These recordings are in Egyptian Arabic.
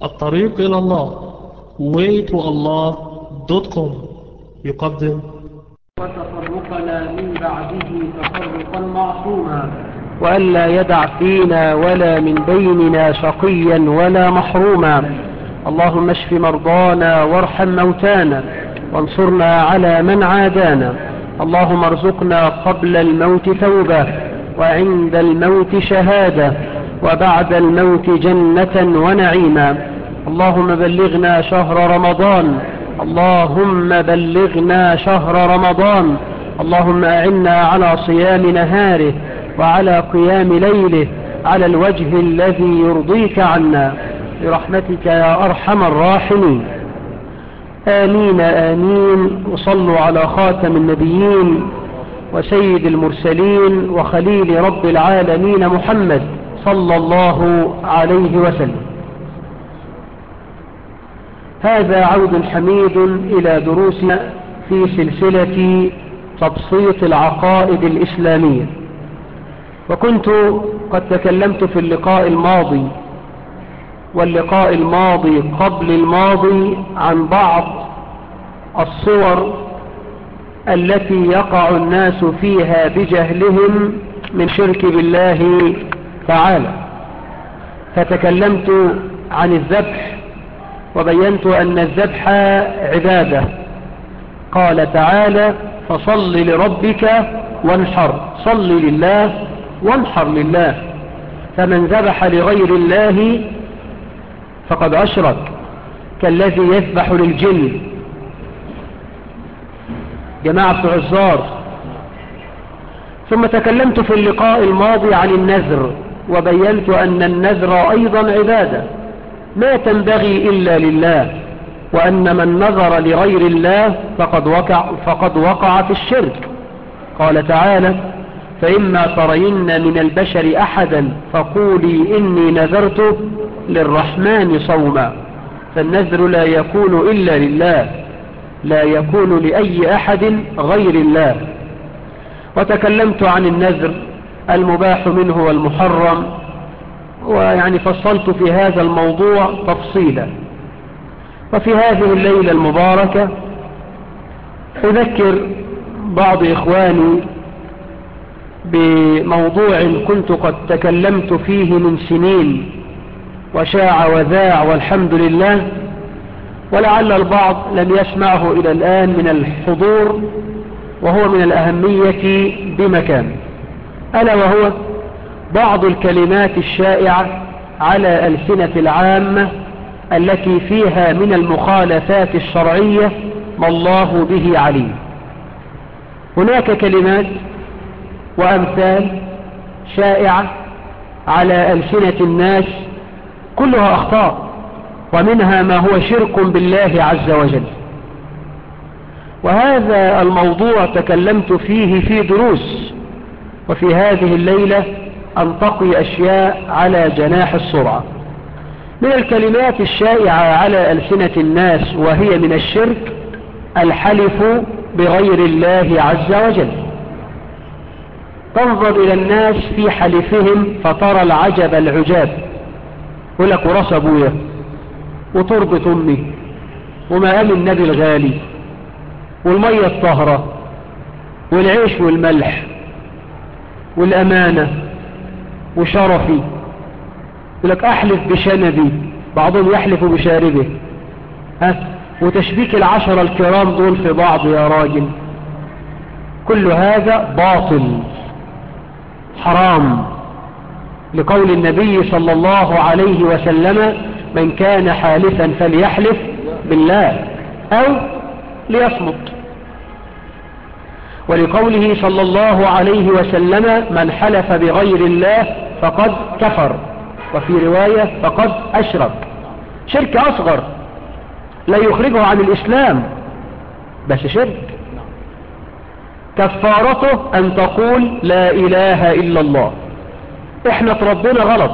الطريق إلى الله waytoallah.com يقدم وتفرقنا من بعده تفرقا معصوما وألا يدع فينا ولا من بيننا شقيا ولا محروما اللهم اشف مرضانا وارحم موتانا وانصرنا على من عادانا اللهم ارزقنا قبل الموت توبة وعند الموت شهادة وبعد الموت جنة ونعيما اللهم بلغنا شهر رمضان اللهم بلغنا شهر رمضان اللهم أعنا على صيام نهاره وعلى قيام ليله على الوجه الذي يرضيك عنا برحمتك يا أرحم الراحمين آمين آمين وصلوا على خاتم النبيين وسيد المرسلين وخليل رب العالمين محمد صلى الله عليه وسلم هذا عود حميد إلى دروسنا في سلسلة تبسيط العقائد الإسلامية وكنت قد تكلمت في اللقاء الماضي واللقاء الماضي قبل الماضي عن بعض الصور التي يقع الناس فيها بجهلهم من شرك بالله تعالى فتكلمت عن الذبح وبينت أن الذبح عبادة قال تعالى فصل لربك وانحر صل لله وانحر لله فمن ذبح لغير الله فقد أشرك كالذي يذبح للجن جماعة بتوع الزار ثم تكلمت في اللقاء الماضي عن النذر وبينت أن النذر أيضا عبادة ما تنبغي إلا لله وأن من نظر لغير الله فقد وقع, فقد وقع في الشرك قال تعالى فإما ترين من البشر أحدا فقولي إني نذرت للرحمن صوما فالنذر لا يكون إلا لله لا يكون لأي أحد غير الله وتكلمت عن النذر المباح منه والمحرم ويعني فصلت في هذا الموضوع تفصيلا وفي هذه الليلة المباركة أذكر بعض إخواني بموضوع كنت قد تكلمت فيه من سنين وشاع وذاع والحمد لله ولعل البعض لم يسمعه إلى الآن من الحضور وهو من الأهمية بمكان ألا وهو بعض الكلمات الشائعة على ألسنة العامة التي فيها من المخالفات الشرعية ما الله به عليم هناك كلمات وأمثال شائعة على ألسنة الناس كلها أخطاء ومنها ما هو شرك بالله عز وجل وهذا الموضوع تكلمت فيه في دروس وفي هذه الليلة أنتقي أشياء على جناح السرعة من الكلمات الشائعة على ألسنة الناس وهي من الشرك الحلف بغير الله عز وجل تنظر إلى الناس في حلفهم فترى العجب العجاب يقول لك وراس أبويا وتربة أمي ومقام النبي الغالي والمية الطهرة والعيش والملح والأمانة وشرفي يقول لك أحلف بشنبي بعضهم يحلف بشاربه ها وتشبيك العشرة الكرام دول في بعض يا راجل كل هذا باطل حرام لقول النبي صلى الله عليه وسلم من كان حالفا فليحلف بالله أو ليصمت ولقوله صلى الله عليه وسلم من حلف بغير الله فقد كفر وفي رواية فقد أشرك شرك أصغر لا يخرجه عن الإسلام بس شرك كفارته أن تقول لا إله إلا الله احنا تربينا غلط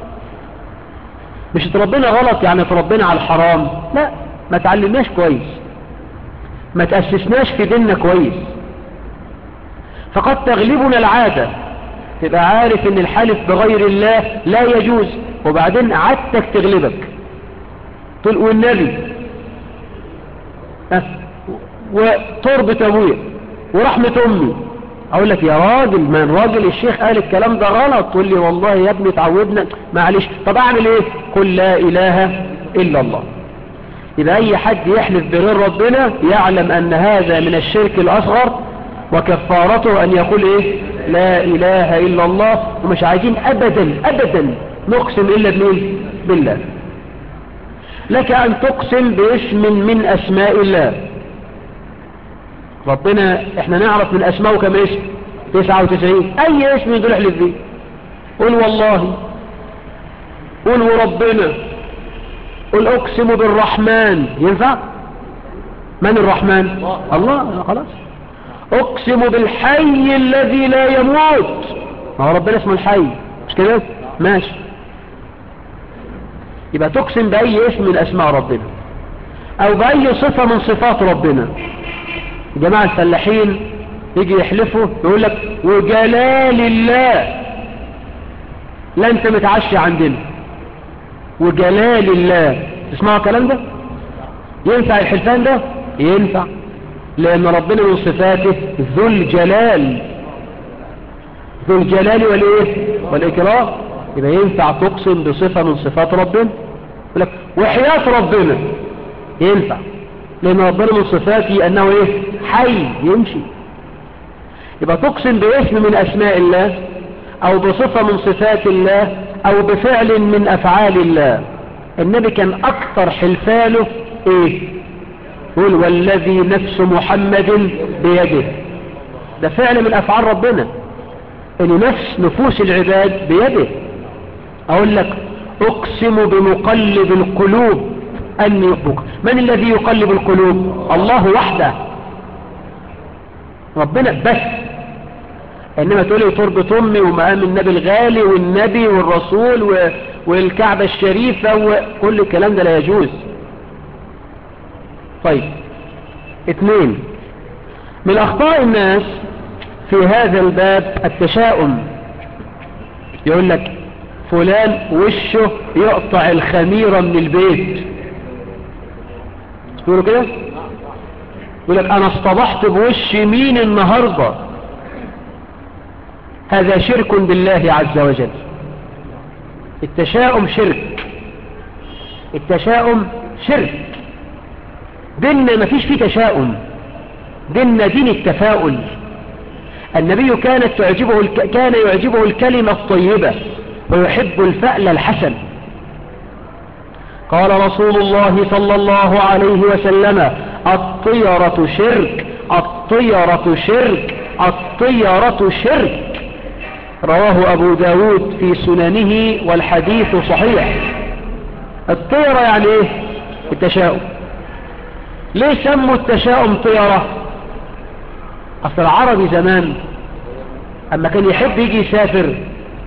مش تربينا غلط يعني تربينا على الحرام لا ما تعلمناش كويس ما تأسسناش في ديننا كويس فقد تغلبنا العادة تبقى عارف ان الحلف بغير الله لا يجوز وبعدين عادتك تغلبك تقول والنبي ها وتربة ابويا ورحمة امي اقول لك يا راجل ما الراجل الشيخ قال الكلام ده غلط تقول لي والله يا ابني اتعودنا معلش طب اعمل ايه قل لا اله الا الله يبقى اي حد يحلف بغير ربنا يعلم ان هذا من الشرك الاصغر وكفارته ان يقول ايه لا اله الا الله ومش عايزين ابدا ابدا نقسم الا بمين بالله لك ان تقسم باسم من اسماء الله ربنا احنا نعرف من اسمائه كم اسم 99 اي اسم دول احلف بيه قل والله قل وربنا قل اقسم بالرحمن ينفع من الرحمن الله خلاص اقسم بالحي الذي لا يموت ما هو ربنا اسمه الحي مش كده ماشي يبقى تقسم باي اسم من اسماء ربنا او باي صفة من صفات ربنا جماعة الفلاحين يجي يحلفوا يقول لك وجلال الله لا انت متعشى عندنا وجلال الله تسمعوا الكلام ده ينفع الحلفان ده ينفع لان ربنا من صفاته ذو الجلال ذو الجلال والايه والاكرام يبقى ينفع تقسم بصفة من صفات ربنا يقول لك وحياة ربنا ينفع لان ربنا من صفاته انه ايه حي يمشي يبقى تقسم باسم من اسماء الله او بصفة من صفات الله او بفعل من افعال الله النبي كان اكثر حلفانه ايه قول والذي نفس محمد بيده ده فعل من افعال ربنا ان نفس نفوس العباد بيده اقول لك اقسم بمقلب القلوب اني يحبك من الذي يقلب القلوب الله وحده ربنا بس انما تقولي تربة امي ومقام النبي الغالي والنبي والرسول و... والكعبة الشريفة وكل الكلام ده لا يجوز طيب اثنين من اخطاء الناس في هذا الباب التشاؤم يقول لك فلان وشه يقطع الخميرة من البيت تقولوا كده يقول لك انا اصطبحت بوش مين النهاردة هذا شرك بالله عز وجل التشاؤم شرك التشاؤم شرك ديننا ما فيش فيه تشاؤم ديننا دين التفاؤل النبي كانت تعجبه الك... كان يعجبه الكلمة الطيبة ويحب الفأل الحسن قال رسول الله صلى الله عليه وسلم الطيرة شرك الطيرة شرك الطيرة شرك رواه أبو داود في سننه والحديث صحيح الطيرة يعني ايه التشاؤم ليه سموا التشاؤم طيرة اصل العربي زمان اما كان يحب يجي يسافر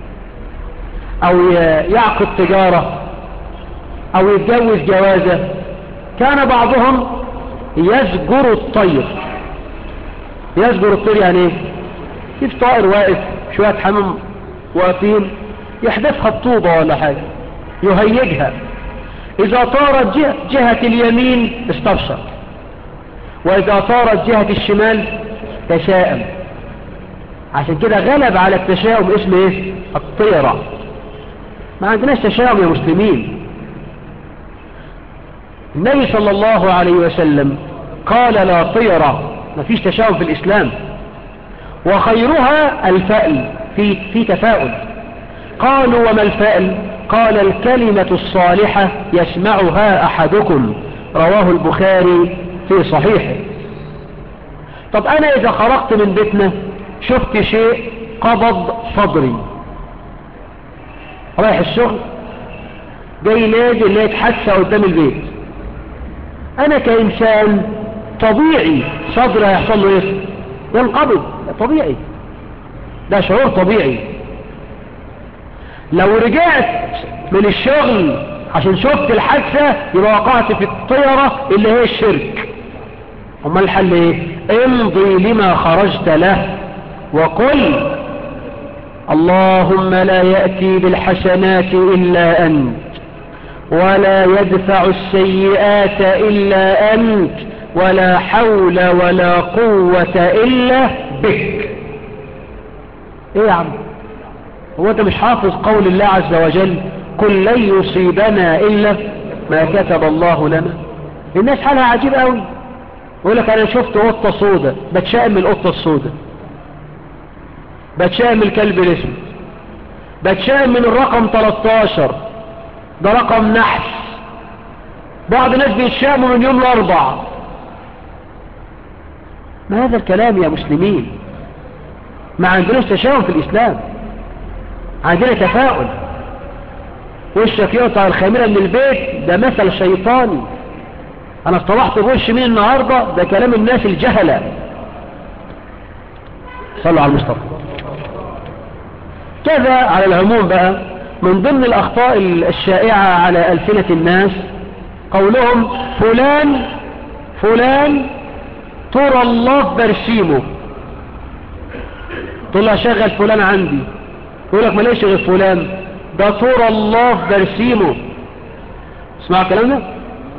او يعقد تجارة او يتجوز جوازة كان بعضهم يزجر الطير يزجر الطير يعني ايه كيف طائر واقف شوية حمام واقفين يحدثها بطوبة ولا حاجة يهيجها اذا طارت جهة, جهة اليمين استبشر واذا طارت جهة الشمال تشاءم عشان كده غلب على التشاؤم اسم ايه الطيرة ما عندناش تشاؤم يا مسلمين النبي صلى الله عليه وسلم قال لا طيرة ما فيش تشاؤم في الاسلام وخيرها الفأل في, في تفاؤل قالوا وما الفأل قال الكلمة الصالحة يسمعها أحدكم رواه البخاري في صحيحه طب أنا إذا خرجت من بيتنا شفت شيء قبض صدري رايح الشغل جاي نازل لقيت حادثة قدام البيت أنا كإنسان طبيعي صدري هيحصل له إيه ينقبض طبيعي ده شعور طبيعي لو رجعت من الشغل عشان شفت الحادثة يبقى وقعت في الطيرة اللي هي الشرك امال الحل ايه امضي لما خرجت له وقل اللهم لا يأتي بالحسنات إلا أنت ولا يدفع السيئات إلا أنت ولا حول ولا قوة إلا بك ايه يا عم هو انت مش حافظ قول الله عز وجل قل لن يصيبنا إلا ما كتب الله لنا الناس حالها عجيب قوي يقول لك انا شفت قطة سودة بتشائم من القطة السودة بتشائم من الكلب الاسود بتشائم من الرقم 13 ده رقم نحس بعض الناس بيتشائموا من يوم الاربع ما هذا الكلام يا مسلمين ما عندناش تشاؤم في الاسلام عندنا تفاؤل وشك يقطع الخميرة من البيت ده مثل شيطاني انا اصطلحت بوش مين النهاردة ده كلام الناس الجهلة صلوا على المصطفى كذا على العموم بقى من ضمن الاخطاء الشائعة على الفنة الناس قولهم فلان فلان ترى الله برسيمه تقول له شغل فلان عندي يقول لك ما ليش غير فلان ده ترى الله برسيمه اسمعوا الكلام ده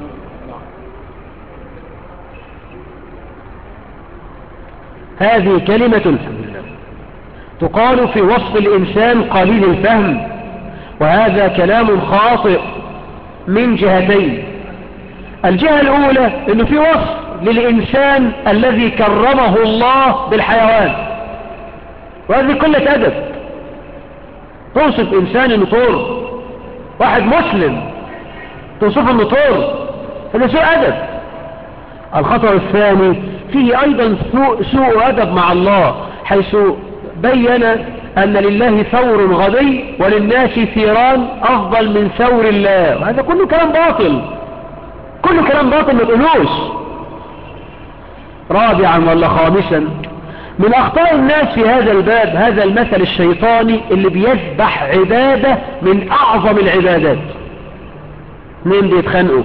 هذه كلمة تقال في وصف الإنسان قليل الفهم وهذا كلام خاطئ من جهتين الجهة الأولى أنه في وصف للإنسان الذي كرمه الله بالحيوان وهذه كلة أدب توصف إنسان أنه طور واحد مسلم توصف أنه طور هذا سوء أدب الخطر الثاني فيه أيضا سوء, سوء أدب مع الله حيث بين أن لله ثور غبي وللناس ثيران أفضل من ثور الله هذا كله كلام باطل كله كلام باطل ما تقولوش رابعا ولا خامسا من أخطاء الناس في هذا الباب هذا المثل الشيطاني اللي بيذبح عبادة من أعظم العبادات مين بيتخانقوا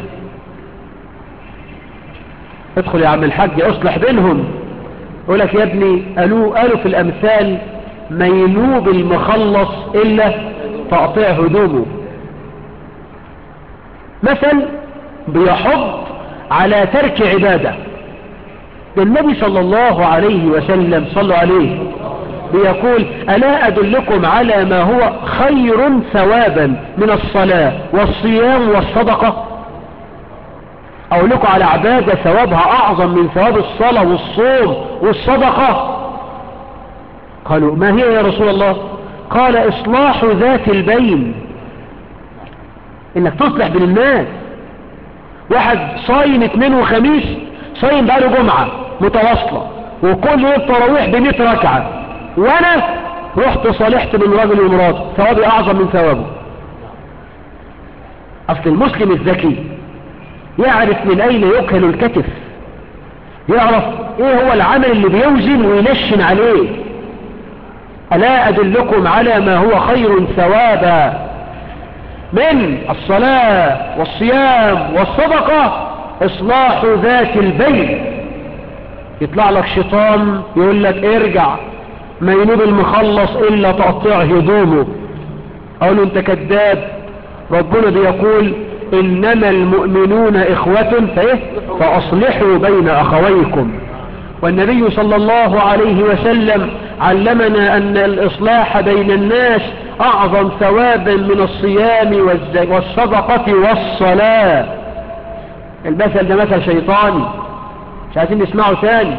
ادخل يا عم الحاج اصلح بينهم يقول لك يا ابني قالوا قالوا في الأمثال ما ينوب المخلص إلا تقطيع هدومه مثل بيحض على ترك عبادة النبي صلى الله عليه وسلم صلوا عليه بيقول ألا أدلكم على ما هو خير ثوابا من الصلاة والصيام والصدقة أقول لكم على عبادة ثوابها أعظم من ثواب الصلاة والصوم والصدقة قالوا ما هي يا رسول الله قال إصلاح ذات البين إنك تصلح بين الناس واحد صايم اثنين وخميس صايم بقاله جمعة متواصلة وكل يوم تراويح بمئة ركعة وانا رحت صالحت من راجل ومراته ثوابي اعظم من ثوابه اصل المسلم الذكي يعرف من اين يكهل الكتف يعرف ايه هو العمل اللي بيوزن وينشن عليه الا ادلكم على ما هو خير ثوابا من الصلاة والصيام والصدقة اصلاح ذات البين يطلع لك شيطان يقول لك ارجع ما ينوب المخلص الا تقطيع هدومه اقول له انت كذاب ربنا بيقول انما المؤمنون اخوة فايه فاصلحوا بين اخويكم والنبي صلى الله عليه وسلم علمنا ان الاصلاح بين الناس اعظم ثوابا من الصيام والصدقة والصلاة المثل ده مثل شيطاني مش عايزين نسمعه ثاني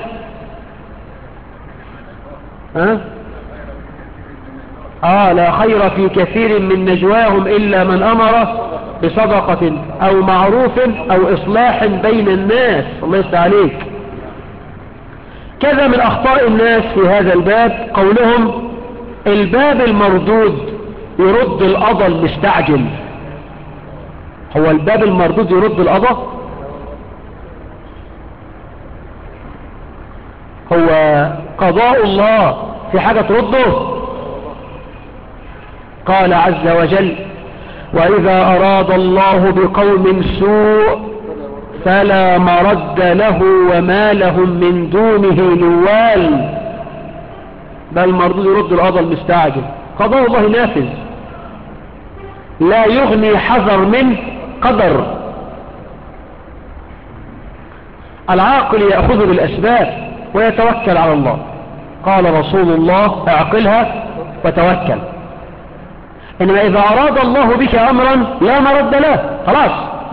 ها آه لا خير في كثير من نجواهم إلا من أمر بصدقة أو معروف أو إصلاح بين الناس الله يستع عليك كذا من أخطاء الناس في هذا الباب قولهم الباب المردود يرد القضى المستعجل هو الباب المردود يرد القضى هو قضاء الله في حاجة ترده قال عز وجل وإذا أراد الله بقوم سوء فلا مرد له وما لهم من دونه نوال بل مردود يرد القضاء المستعجل قضاء الله نافذ لا يغني حذر منه قدر العاقل يأخذ بالأسباب ويتوكل على الله قال رسول الله اعقلها وتوكل إنما إذا أراد الله بك أمرا لا مرد له خلاص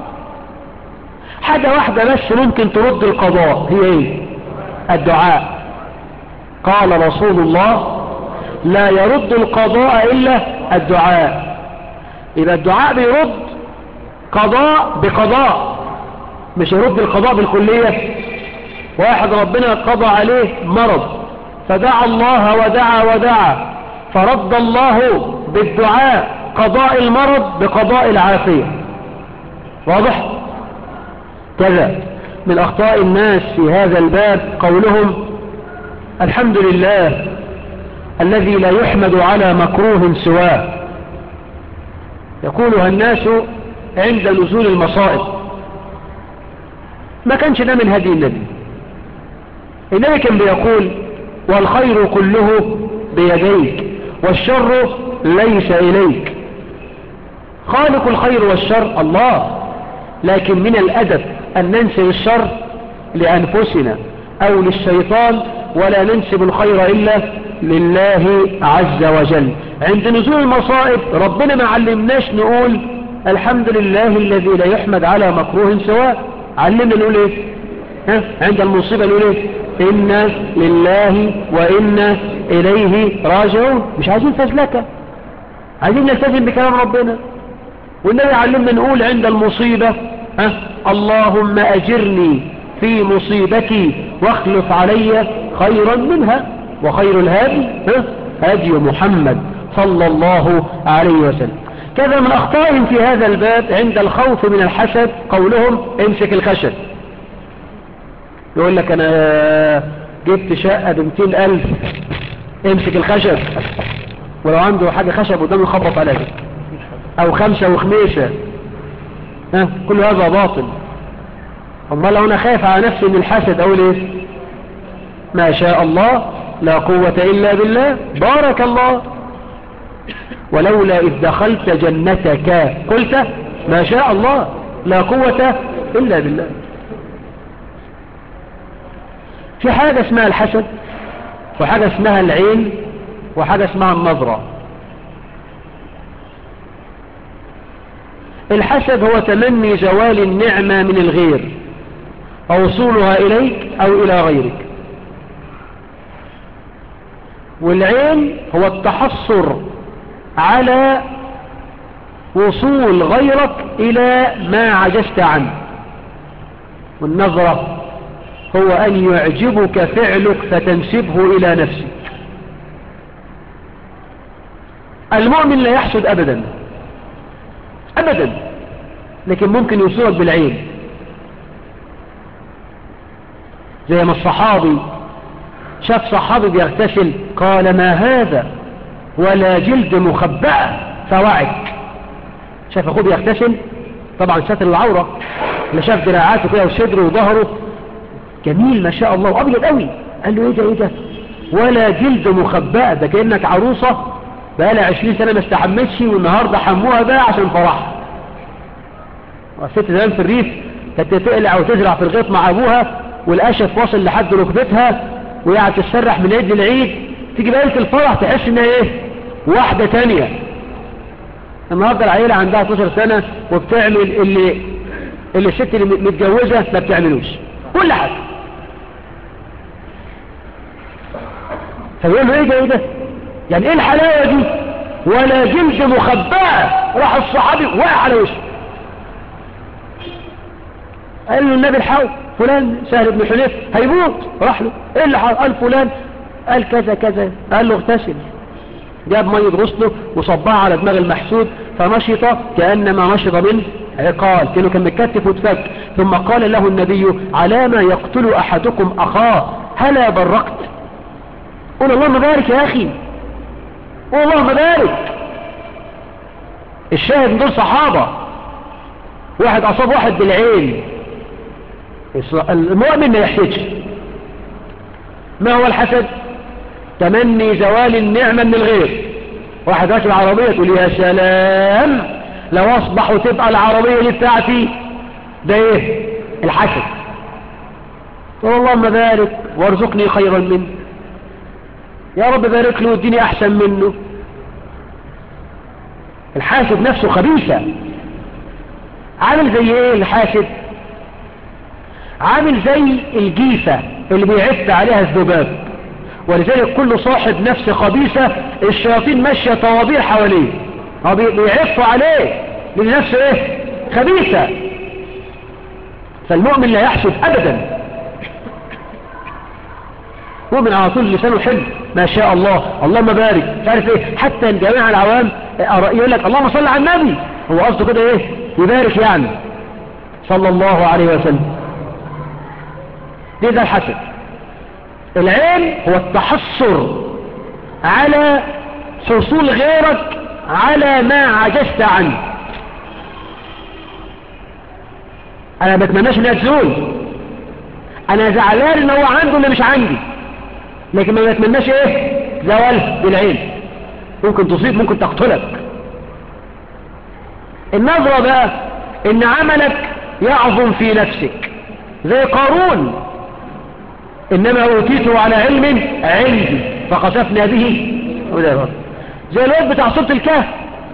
حاجة واحدة بس ممكن ترد القضاء هي ايه الدعاء قال رسول الله لا يرد القضاء إلا الدعاء إذا الدعاء بيرد قضاء بقضاء مش يرد القضاء بالكلية واحد ربنا قضى عليه مرض فدعا الله ودعا ودعا فرد الله بالدعاء قضاء المرض بقضاء العافية واضح كذا من أخطاء الناس في هذا الباب قولهم الحمد لله الذي لا يحمد على مكروه سواه يقولها الناس عند نزول المصائب ما كانش ده من هدي النبي النبي كان بيقول والخير كله بيديك والشر ليس إليك خالق الخير والشر الله لكن من الأدب أن ننسب الشر لأنفسنا أو للشيطان ولا ننسب الخير إلا لله عز وجل عند نزول المصائب ربنا ما علمناش نقول الحمد لله الذي لا يحمد على مكروه سواء علمنا نقول ايه ها؟ عند المصيبة نقول ايه إنا لله وإنا إليه راجعون مش عايزين فزلكة عايزين نلتزم بكلام ربنا والنبي علمنا نقول عند المصيبة ها؟ اللهم أجرني في مصيبتي واخلف علي خيرا منها وخير الهادي ها؟ هدي محمد صلى الله عليه وسلم كذا من أخطائهم في هذا الباب عند الخوف من الحسد قولهم امسك الخشب يقول لك أنا جبت شقة بمتين ألف امسك الخشب ولو عنده حاجة خشب قدامه يخبط عليها أو خمسة وخميسة ها كل هذا باطل أما لو أنا خايف على نفسي من الحسد أقول إيه ما شاء الله لا قوة إلا بالله بارك الله ولولا إذ دخلت جنتك قلت ما شاء الله لا قوة إلا بالله في حاجة اسمها الحسد وحاجة اسمها العين وحاجة اسمها النظرة الحسد هو تمني زوال النعمة من الغير أو وصولها إليك أو إلى غيرك والعين هو التحصر على وصول غيرك إلى ما عجزت عنه والنظرة هو أن يعجبك فعلك فتنسبه إلى نفسك المؤمن لا يحسد أبدا أبدا لكن ممكن يوصلك بالعين زي ما الصحابي شاف صحابي بيغتسل قال ما هذا ولا جلد مخبأة فوعك شاف أخوه بيغتسل طبعا ساتر العورة اللي شاف دراعاته كده وصدره وظهره جميل ما شاء الله وأبيض قوي قال له ايه ده ايه ده ولا جلد مخبأة ده كأنك عروسة بقالها عشرين سنة ما استحمتش والنهاردة حموها بقى عشان فرحها والست زمان في الريف كانت تقلع وتزرع في الغيط مع أبوها والقشف واصل لحد ركبتها وقاعد تسرح من عيد للعيد تيجي بقى الفرح تحس انها ايه واحدة تانية النهاردة العيلة عندها 12 سنة وبتعمل اللي اللي الست اللي متجوزة ما بتعملوش كل حاجة فيقول له ايه ده ايه ده يعني ايه الحلاوة دي ولا جلد مخبأة راح الصحابي وقع على وشه قال له النبي الحاول فلان سهل بن حنيف هيموت راح له ايه اللي حصل قال فلان قال كذا كذا قال له اغتسل جاب مية غسله وصبها على دماغ المحسود فنشط كأنما نشط من عقال كانه كان متكتف وتفك ثم قال له النبي على ما يقتل أحدكم أخاه هلا برقت قول اللهم بارك يا أخي قول اللهم بارك الشاهد دول صحابة واحد أصاب واحد بالعين المؤمن ما يحتاجش ما هو الحسد تمني زوال النعمة من الغير واحد راكب عربية تقول يا سلام لو اصبح وتبقى العربية دي بتاعتي ده ايه الحسد اللهم بارك وارزقني خيرا منه يا رب بارك له واديني احسن منه الحاسد نفسه خبيثة عامل زي ايه الحاسد عامل زي الجيفة اللي بيعف عليها الذباب ولذلك كل صاحب نفس خبيثة الشياطين ماشية طوابير حواليه هو بيعفوا عليه لان نفسه ايه خبيثة فالمؤمن لا يحسد ابدا مؤمن على طول لسانه حلو ما شاء الله اللهم بارك مش عارف ايه حتى الجماعة العوام يقول لك اللهم صل على النبي هو قصده كده ايه يبارك يعني صلى الله عليه وسلم دي ده الحسد العين هو التحصر على حصول غيرك على ما عجزت عنه انا ما بتمناش انها تزول انا زعلان ان هو عنده اللي مش عندي لكن ما بتمناش ايه زوال بالعين ممكن تصيب ممكن تقتلك النظرة بقى ان عملك يعظم في نفسك زي قارون انما اوتيته على علم عندي فخسفنا به زي الواد بتاع صوت الكهف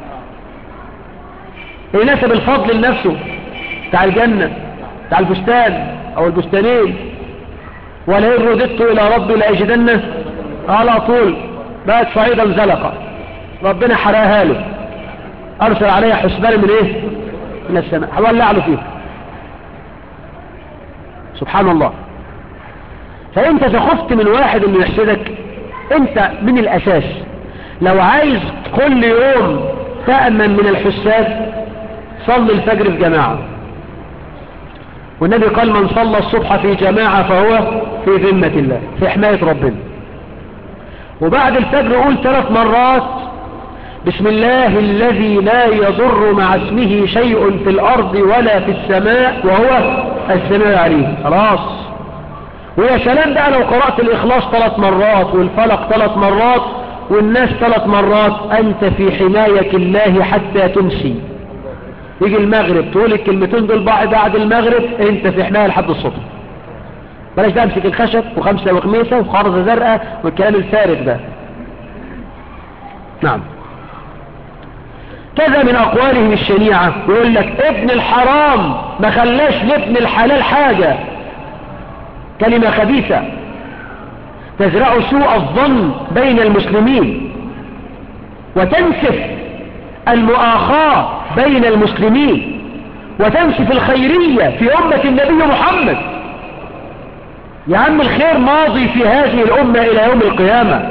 يناسب الفضل لنفسه بتاع الجنة بتاع البستان او البستانين ولئن رددت الى ربي لاجدنه على طول بقت صعيدا زلقا ربنا حراها له ارسل عليها حسبان من ايه من السماء هولع له فيه سبحان الله فانت تخفت من واحد انه يحسدك انت من الاساس لو عايز كل يوم تأمن من الحساد صل الفجر في جماعة والنبي قال من صلى الصبح في جماعة فهو في ذمة الله في حماية ربنا وبعد الفجر قول ثلاث مرات بسم الله الذي لا يضر مع اسمه شيء في الأرض ولا في السماء وهو السماء العليم خلاص ويا سلام بقى لو قرأت الإخلاص ثلاث مرات والفلق ثلاث مرات والناس ثلاث مرات أنت في حماية الله حتى تمسي يجي المغرب تقول الكلمتين دول بعد المغرب انت في حماية لحد الصبح بلاش بقى امسك الخشب وخمسة وخميسة وخرزة زرقاء والكلام الفارغ ده نعم كذا من أقوالهم الشنيعة يقول لك ابن الحرام ما خلاش لابن الحلال حاجة كلمة خبيثة تزرع سوء الظن بين المسلمين وتنسف المؤاخاة بين المسلمين وتنسف الخيرية في أمة النبي محمد يا عم الخير ماضي في هذه الأمة إلى يوم القيامة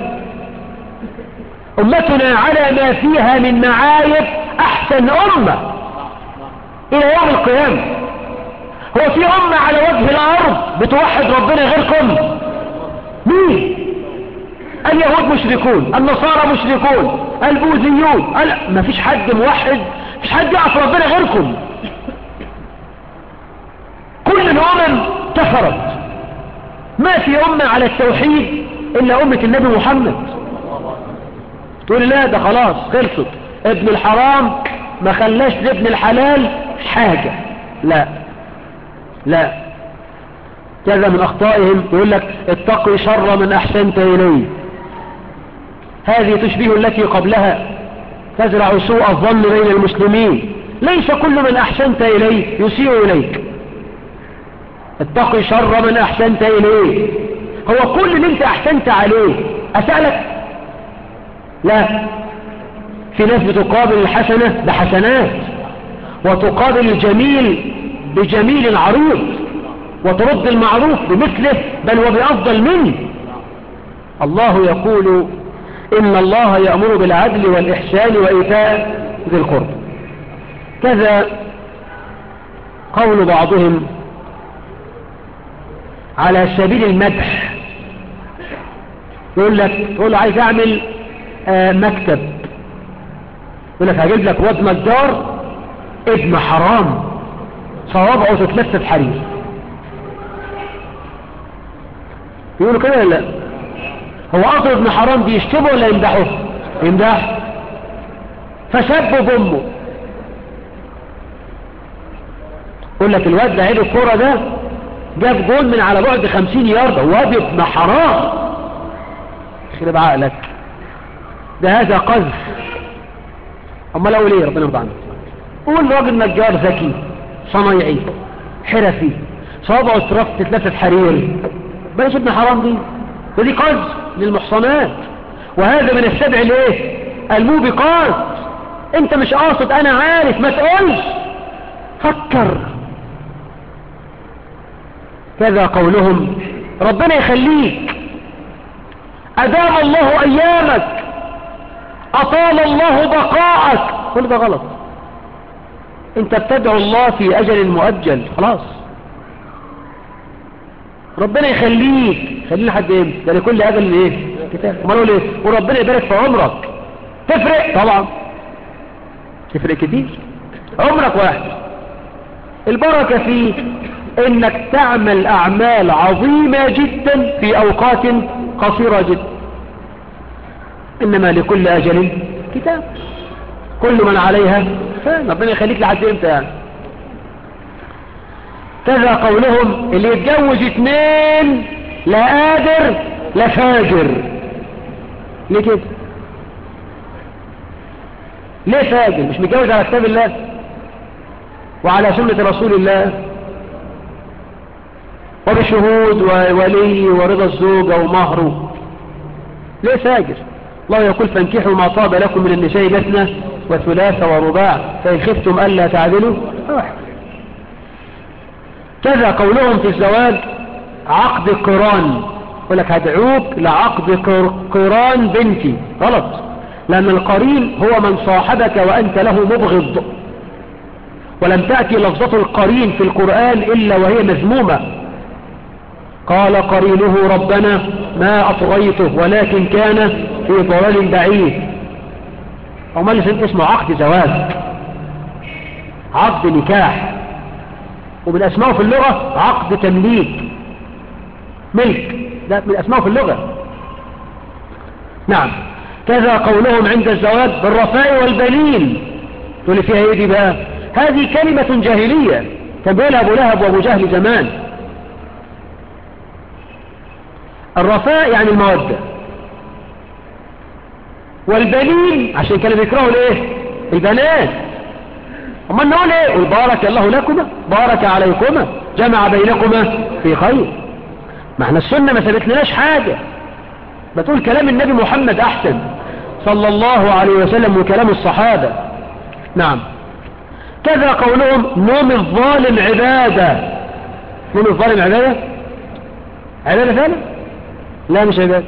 أمتنا على ما فيها من معايب أحسن أمة إلى يوم القيامة هو في أمة على وجه الأرض بتوحد ربنا غيركم مين اليهود مشركون النصارى مشركون البوذيون ما فيش حد موحد فيش حد يعرف ربنا غيركم كل الأمم كفرت ما في أمة على التوحيد إلا أمة النبي محمد تقول لا ده خلاص خلصت ابن الحرام ما خلاش لابن الحلال حاجة لا لا كذا من أخطائهم يقول لك اتقي شر من أحسنت إليه هذه تشبه التي قبلها تزرع سوء الظن بين المسلمين ليس كل من أحسنت إليه يسيء إليك اتقي شر من أحسنت إليه هو كل اللي انت أحسنت عليه أسألك لا في ناس بتقابل الحسنة بحسنات وتقابل الجميل بجميل عريض وترد المعروف بمثله بل وبأفضل منه الله يقول إن الله يأمر بالعدل والإحسان وإيتاء ذي القرب كذا قول بعضهم على سبيل المدح يقول لك تقول عايز اعمل آه مكتب يقول لك هجيب لك واد نجار ابن حرام صوابعه تتلف في حرير يقولوا كده ولا لا هو قصر ابن حرام بيشتمه ولا يمدحه يمدح فسبوا بامه يقول لك الواد لعيب الكوره ده جاب جول من على بعد 50 يارده واد ابن حرام خرب عقلك ده هذا قذف امال اقول ايه ربنا يرضى عنك قول راجل نجار ذكي صنايعي حرفي صوابعه اترف تتلفف حرير بلاش ابن حرام دي ده دي قذف للمحصنات وهذا من السبع الايه الموبقات انت مش قاصد انا عارف ما تقولش فكر كذا قولهم ربنا يخليك أدام الله أيامك أطال الله بقاءك كل ده غلط انت بتدعو الله في أجل مؤجل خلاص ربنا يخليك خلينا لحد امتى ده لكل أجل ايه كتاب امال اقول ايه وربنا يبارك في عمرك تفرق طبعا تفرق كتير عمرك واحد البركة فيه انك تعمل اعمال عظيمة جدا في اوقات قصيرة جدا انما لكل اجل كتاب كل من عليها فان ربنا يخليك لحد امتى يعني كذا قولهم اللي يتجوز اتنين لا قادر لا فاجر ليه كده ليه فاجر مش متجوز على كتاب الله وعلى سنة رسول الله وبشهود وولي ورضا الزوجة ومهره ليه فاجر الله يقول فانكحوا ما طاب لكم من النساء مثنى وثلاث ورباع فإن خفتم ألا تعدلوا واحد كذا قولهم في الزواج عقد قران يقول لك هدعوك لعقد قران بنتي غلط لأن القرين هو من صاحبك وأنت له مبغض ولم تأتي لفظة القرين في القرآن إلا وهي مذمومة قال قرينه ربنا ما أطغيته ولكن كان في ضلال بعيد وما لسن اسمه عقد زواج عقد نكاح ومن أسمائه في اللغة عقد تمليك ملك ده من أسمائه في اللغة نعم كذا قولهم عند الزواج بالرفاء والبنين تقول فيها ايه دي بقى هذه كلمة جاهلية كان بيقولها أبو لهب وأبو جهل زمان الرفاء يعني المودة والبنين عشان كانوا بيكرهوا الايه البنات اما نقول ايه قل بارك الله لكما بارك عليكما جمع بينكما في خير ما احنا السنة ما ثبتلناش حاجة ما تقول كلام النبي محمد احسن صلى الله عليه وسلم وكلام الصحابة نعم كذا قولهم نوم الظالم عبادة نوم الظالم عبادة عبادة فعلا لا مش عبادة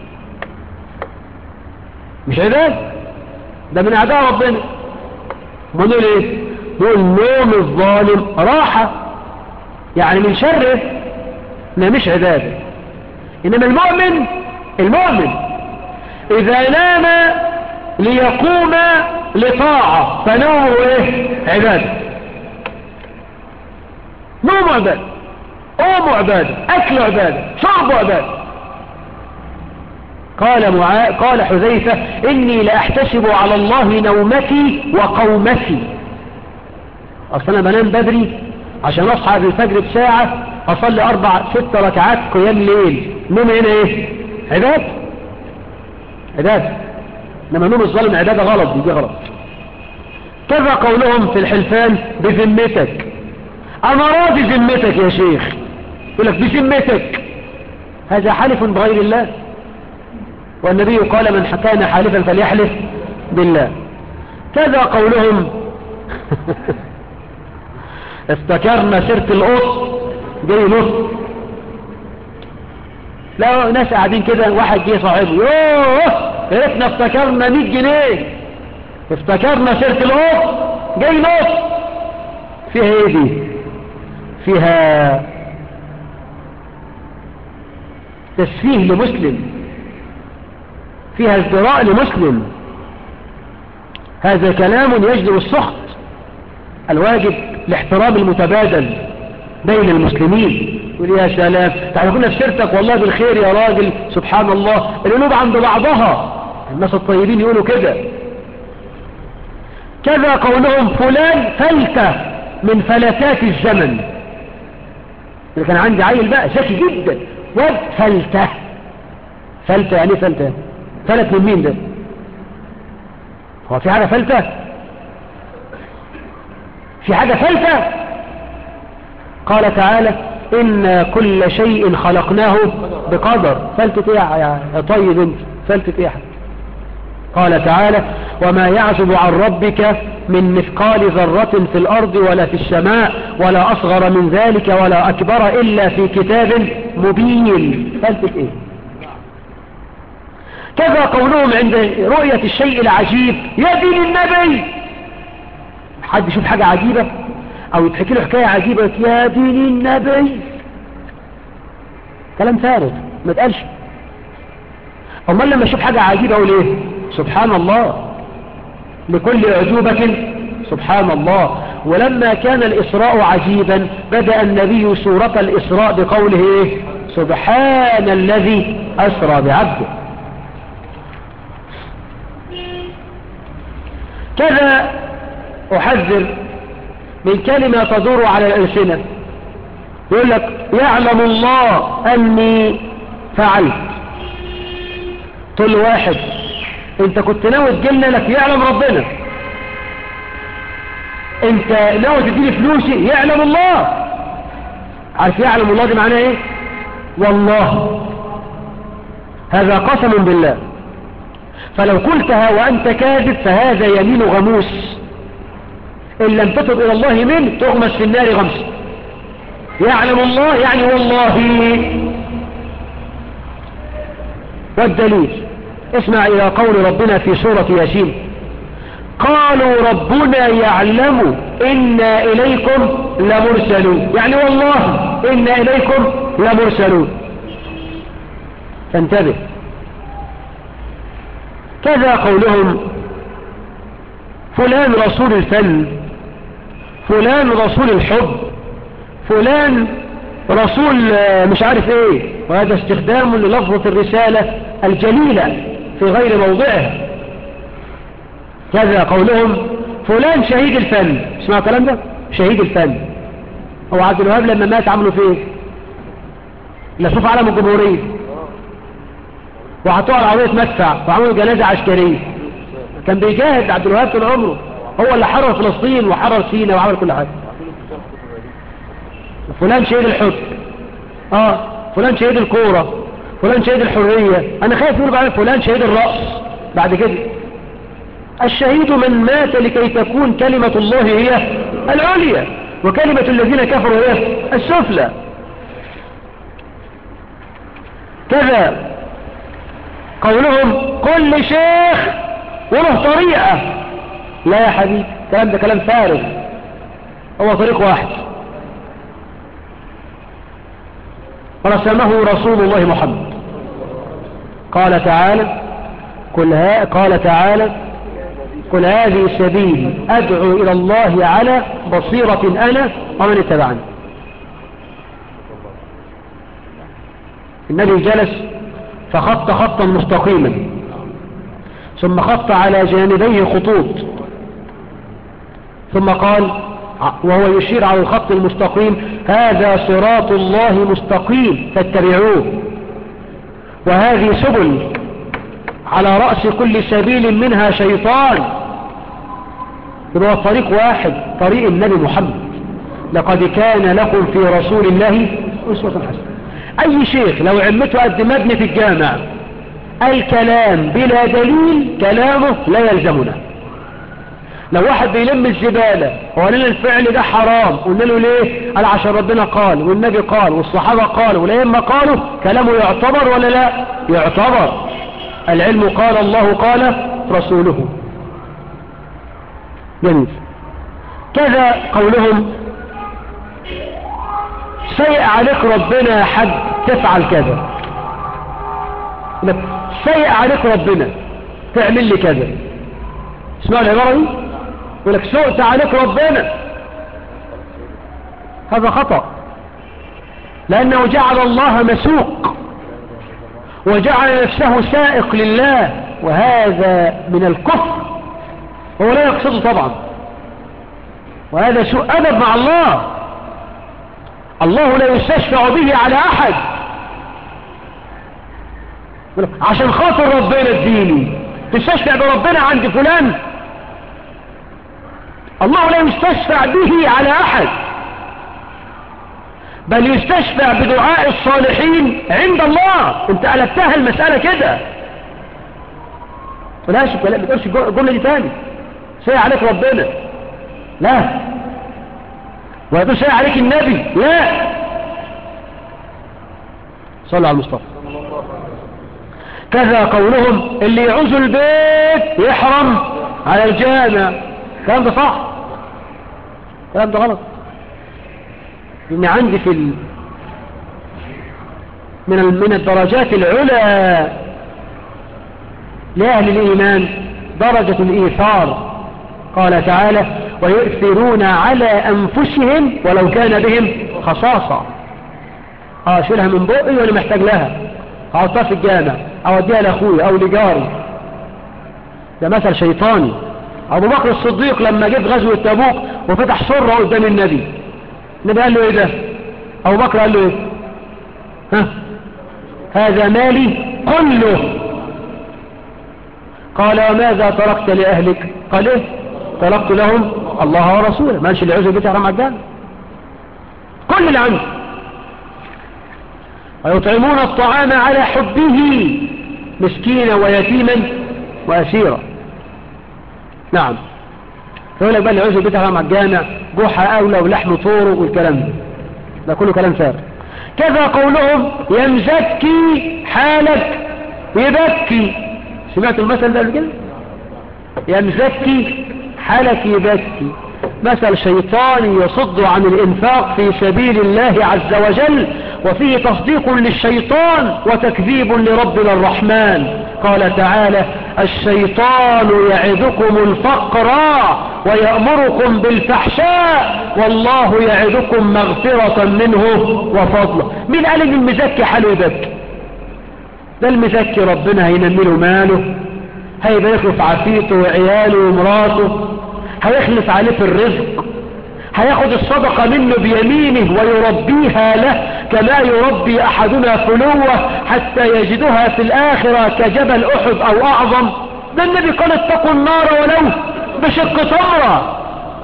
مش عبادة ده من أعداء ربنا ما نقول ايه نقول نوم الظالم راحة يعني من شره ما مش عبادة إنما المؤمن المؤمن إذا نام ليقوم لطاعة فنومه ايه عبادة نوم عبادة قوم عبادة أكل عبادة شرب عبادة قال معا... قال حذيفة إني لأحتسب على الله نومتي وقومتي أصلا أنا بنام بدري عشان أصحى بالفجر بساعة أصلي أربع ست ركعات قيام ليل نوم هنا إيه عبادة عبادة إنما نوم الظالم عبادة غلط دي, دي غلط كذا قولهم في الحلفان بذمتك أنا راضي ذمتك يا شيخ يقول لك بذمتك هذا حلف بغير الله والنبي قال من كان حالفا فليحلف بالله كذا قولهم افتكرنا سيرة القط جاي نص لا ناس قاعدين كده واحد جه صاحبه يوه ريتنا افتكرنا 100 جنيه افتكرنا سيرة القط جاي نص فيها ايه دي فيها تسفيه لمسلم فيها ازدراء لمسلم هذا كلام يجلب السخط الواجب لاحترام المتبادل بين المسلمين يقول يا سلام تعالى كنا في سيرتك والله بالخير يا راجل سبحان الله القلوب عند بعضها الناس الطيبين يقولوا كده كذا قولهم فلان فلتة من فلتات الزمن اللي كان عندي عيل بقى ذكي جدا واد فلتة فلتة يعني إيه فلتة فلت من مين ده هو في حاجة فلتة في حاجة فلتة قال تعالى إن كل شيء خلقناه بقدر فلتة ايه يا طيب انت فلتة ايه يا حاجة قال تعالى وما يعزب عن ربك من مثقال ذرة في الأرض ولا في السماء ولا أصغر من ذلك ولا أكبر إلا في كتاب مبين فلتة إيه كذا قولهم عند رؤية الشيء العجيب يا دين النبي حد يشوف حاجة عجيبة أو يتحكي له حكاية عجيبة يا دين النبي كلام فارغ ما تقالش أمال لما أشوف حاجة عجيبة أقول إيه سبحان الله لكل عجوبة سبحان الله ولما كان الإسراء عجيبا بدأ النبي سورة الإسراء بقوله إيه سبحان الذي أسرى بعبده كذا أحذر من كلمة تدور على الألسنة يقول لك يعلم الله أني فعلت كل واحد انت كنت ناوي تجيلنا لك يعلم ربنا انت ناوي تديني فلوسي يعلم الله عارف يعلم الله دي معناه ايه والله هذا قسم بالله فلو قلتها وانت كاذب فهذا يمين غموس ان لم تتب الى الله منه تغمس في النار غمس يعلم الله يعني والله والدليل اسمع إلى قول ربنا في سورة ياسين قالوا ربنا يعلم إنا إليكم لمرسلون يعني والله إنا إليكم لمرسلون فانتبه كذا قولهم فلان رسول الفن فلان رسول الحب فلان رسول مش عارف ايه وهذا استخدام للفظة الرسالة الجليلة في غير موضعها كذا قولهم فلان شهيد الفن اسمع الكلام ده شهيد الفن هو عبد الوهاب لما مات عملوا فيه لفوف علم الجمهورية وحطوه على عربية مدفع وعملوا جنازة عسكرية كان بيجاهد عبد الوهاب طول عمره هو اللي حرر فلسطين وحرر سينا وعمل كل حاجة فلان شهيد الحب اه فلان شهيد الكورة فلان شهيد الحرية انا خايف يقول بعد فلان شهيد الرأس بعد كده الشهيد من مات لكي تكون كلمة الله هي العليا وكلمة الذين كفروا هي السفلى كذا قولهم كل شيخ وله طريقة لا يا حبيبي كلام ده كلام فارغ هو طريق واحد رسمه رسول الله محمد قال تعالى قل ها قال تعالى قل هذه سبيلي أدعو إلى الله على بصيرة أنا ومن اتبعني النبي جلس فخط خطا مستقيما ثم خط على جانبيه خطوط ثم قال وهو يشير على الخط المستقيم هذا صراط الله مستقيم فاتبعوه وهذه سبل على رأس كل سبيل منها شيطان هو طريق واحد طريق النبي محمد لقد كان لكم في رسول الله أسوة حسنة أي شيخ لو عمته قد مبني في الجامع الكلام بلا دليل كلامه لا يلزمنا لو واحد بيلم الزبالة وقال لنا الفعل ده حرام قلنا له ليه قال عشان ربنا قال والنبي قال والصحابة قالوا ولما قالوا كلامه يعتبر ولا لا يعتبر العلم قال الله قال رسوله جميل كذا قولهم سيء عليك ربنا يا حد تفعل كذا سيء عليك ربنا تعمل لي كذا اسمعوا العبارة دي يقول لك سؤت عليك ربنا هذا خطأ لأنه جعل الله مسوق وجعل نفسه سائق لله وهذا من الكفر هو لا يقصده طبعا وهذا سوء أدب مع الله الله لا يستشفع به على أحد عشان خاطر ربنا الديني تستشفع بربنا عند فلان الله لا يستشفع به على أحد بل يستشفع بدعاء الصالحين عند الله انت قلبتها المسألة كده فلاش ما تقولش الجملة دي تاني سيء عليك ربنا لا ولا تقول سيء عليك النبي لا صلى على المصطفى كذا قولهم اللي يعوز البيت يحرم على الجامع الكلام ده صح الكلام ده غلط ان عندي في ال... من ال... من الدرجات العلى لأهل الإيمان درجة الإيثار قال تعالى ويؤثرون على أنفسهم ولو كان بهم خصاصة أشيلها من بقي وأنا محتاج لها أحطها في الجامع أوديها لأخوي أو لجاري ده مثل شيطاني أبو بكر الصديق لما جه في غزوة تبوك وفتح سرة قدام النبي النبي قال له إيه ده أبو بكر قال له إيه ها هذا مالي كله قال وماذا تركت لأهلك قال إيه تركت لهم الله ورسوله ماشي اللي عزو بيت حرام عجان كل اللي عنده ويطعمون الطعام على حبه مسكينا ويتيما وأسيرا نعم يقول لك بقى اللي عزو بيت حرام عجانة جوحة أولى ولحم طوره والكلام ده ده كله كلام فارغ كذا قولهم يمزكي حالك يبكي سمعت المثل ده قبل كده يمزكي حالك يبكي مثل شيطاني يصد عن الإنفاق في سبيل الله عز وجل وفيه تصديق للشيطان وتكذيب لربنا الرحمن قال تعالى الشيطان يعدكم الفقر ويأمركم بالفحشاء والله يعدكم مغفرة منه وفضله مين قال ان المزكي حاله يبكي ده المزكي ربنا هينمي له ماله هيبارك له في عافيته وعياله ومراته هيخلف عليه في الرزق هياخد الصدقة منه بيمينه ويربيها له كما يربي أحدنا فلوة حتى يجدها في الآخرة كجبل أحد أو أعظم ده النبي قال اتقوا النار ولو بشق تمرة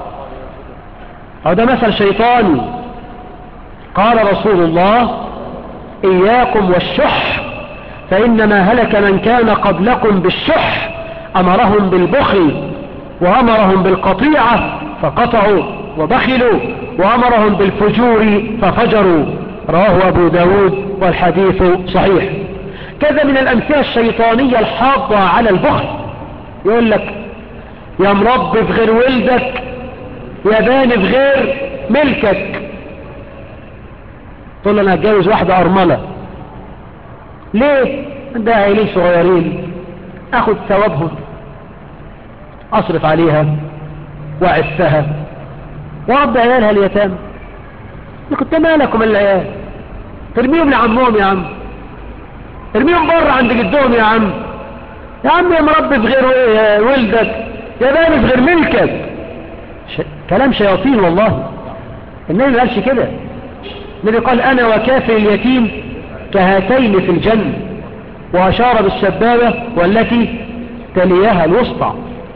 هذا مثل شيطاني قال رسول الله إياكم والشح فإنما هلك من كان قبلكم بالشح أمرهم بالبخل وأمرهم بالقطيعة فقطعوا وبخلوا وأمرهم بالفجور ففجروا رواه أبو داود والحديث صحيح كذا من الأمثلة الشيطانية الحاضة على البخل يقول لك يا مربي في غير ولدك يا باني في غير ملكك تقول له انا هتجوز واحدة ارملة ليه ده عيلين صغيرين اخد ثوابهم اصرف عليها واعفها واربي عيالها اليتامى كنت مالكم العيال ترميهم لعمهم يا عم ارميهم بره عند جدهم يا عم يا عم يا مربي في غير ولدك يا باني في غير ملكك ش... كلام شياطين والله النبي ما قالش كده النبي قال انا وكافر اليتيم كهاتين في الجنة واشار بالسبابة والتي تليها الوسطى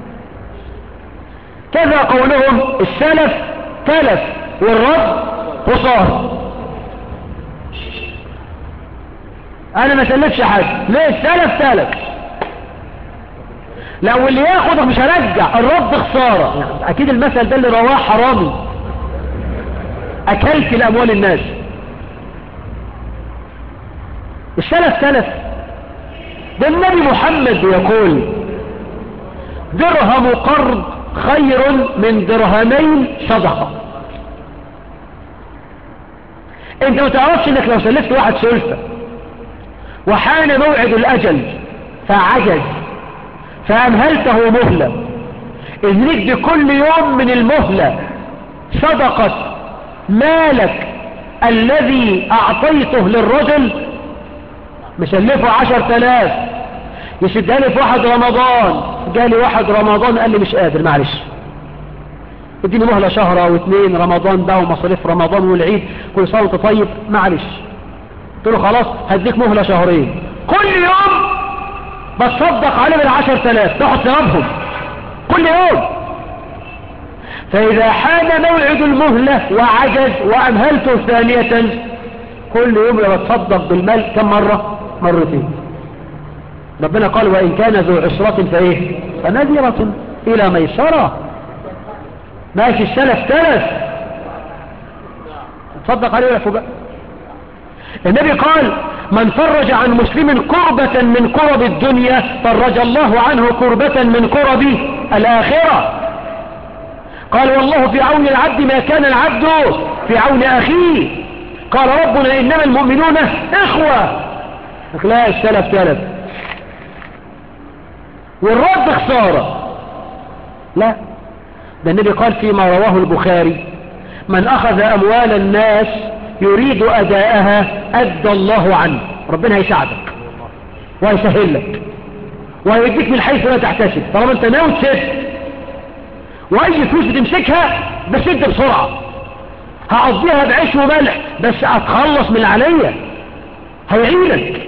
كذا قولهم السلف تلف والرب خسار انا ما سلفش حد ليه السلف تلف لو اللي ياخده مش هرجع الرب خسارة يعني اكيد المثل ده اللي رواه حرامي اكلت لاموال الناس السلف تلف ده النبي محمد يقول درهم قرض خير من درهمين صدقة انت ما تعرفش انك لو سلفت واحد سلفة وحان موعد الاجل فعجز فامهلته مهلة اذ دي كل يوم من المهلة صدقة مالك الذي اعطيته للرجل مسلفه عشر تلاف يسدها لي في واحد رمضان جالي واحد رمضان قال لي مش قادر معلش اديني مهلة شهر او اتنين رمضان بقى ومصاريف رمضان والعيد كل سنة وانت طيب معلش قلت له خلاص هديك مهلة شهرين كل يوم بتصدق عليه بالعشر تلاف تاخد ثوابهم كل يوم فإذا حان موعد المهلة وعجز وأمهلته ثانية كل يوم يتصدق بالمال كم مرة مرتين ربنا قال وإن كان ذو عسرة فإيه فنذرة إلى ميسرة ماشي السلف تلف تصدق عليه ويعفو بقى النبي قال من فرج عن مسلم كربة من كرب الدنيا فرج الله عنه كربة من كرب الآخرة قال والله في عون العبد ما كان العبد في عون أخيه قال ربنا إنما المؤمنون إخوة لا السلف تلف والرد خسارة لا ده النبي قال فيما رواه البخاري من أخذ أموال الناس يريد أداءها أدى الله عنه ربنا هيساعدك وهيسهل لك وهيديك من حيث لا تحتسب طالما انت ناوي تسد واي فلوس بتمسكها بسد بسرعة هقضيها بعيش وملح بس اتخلص من اللي عليا هيعينك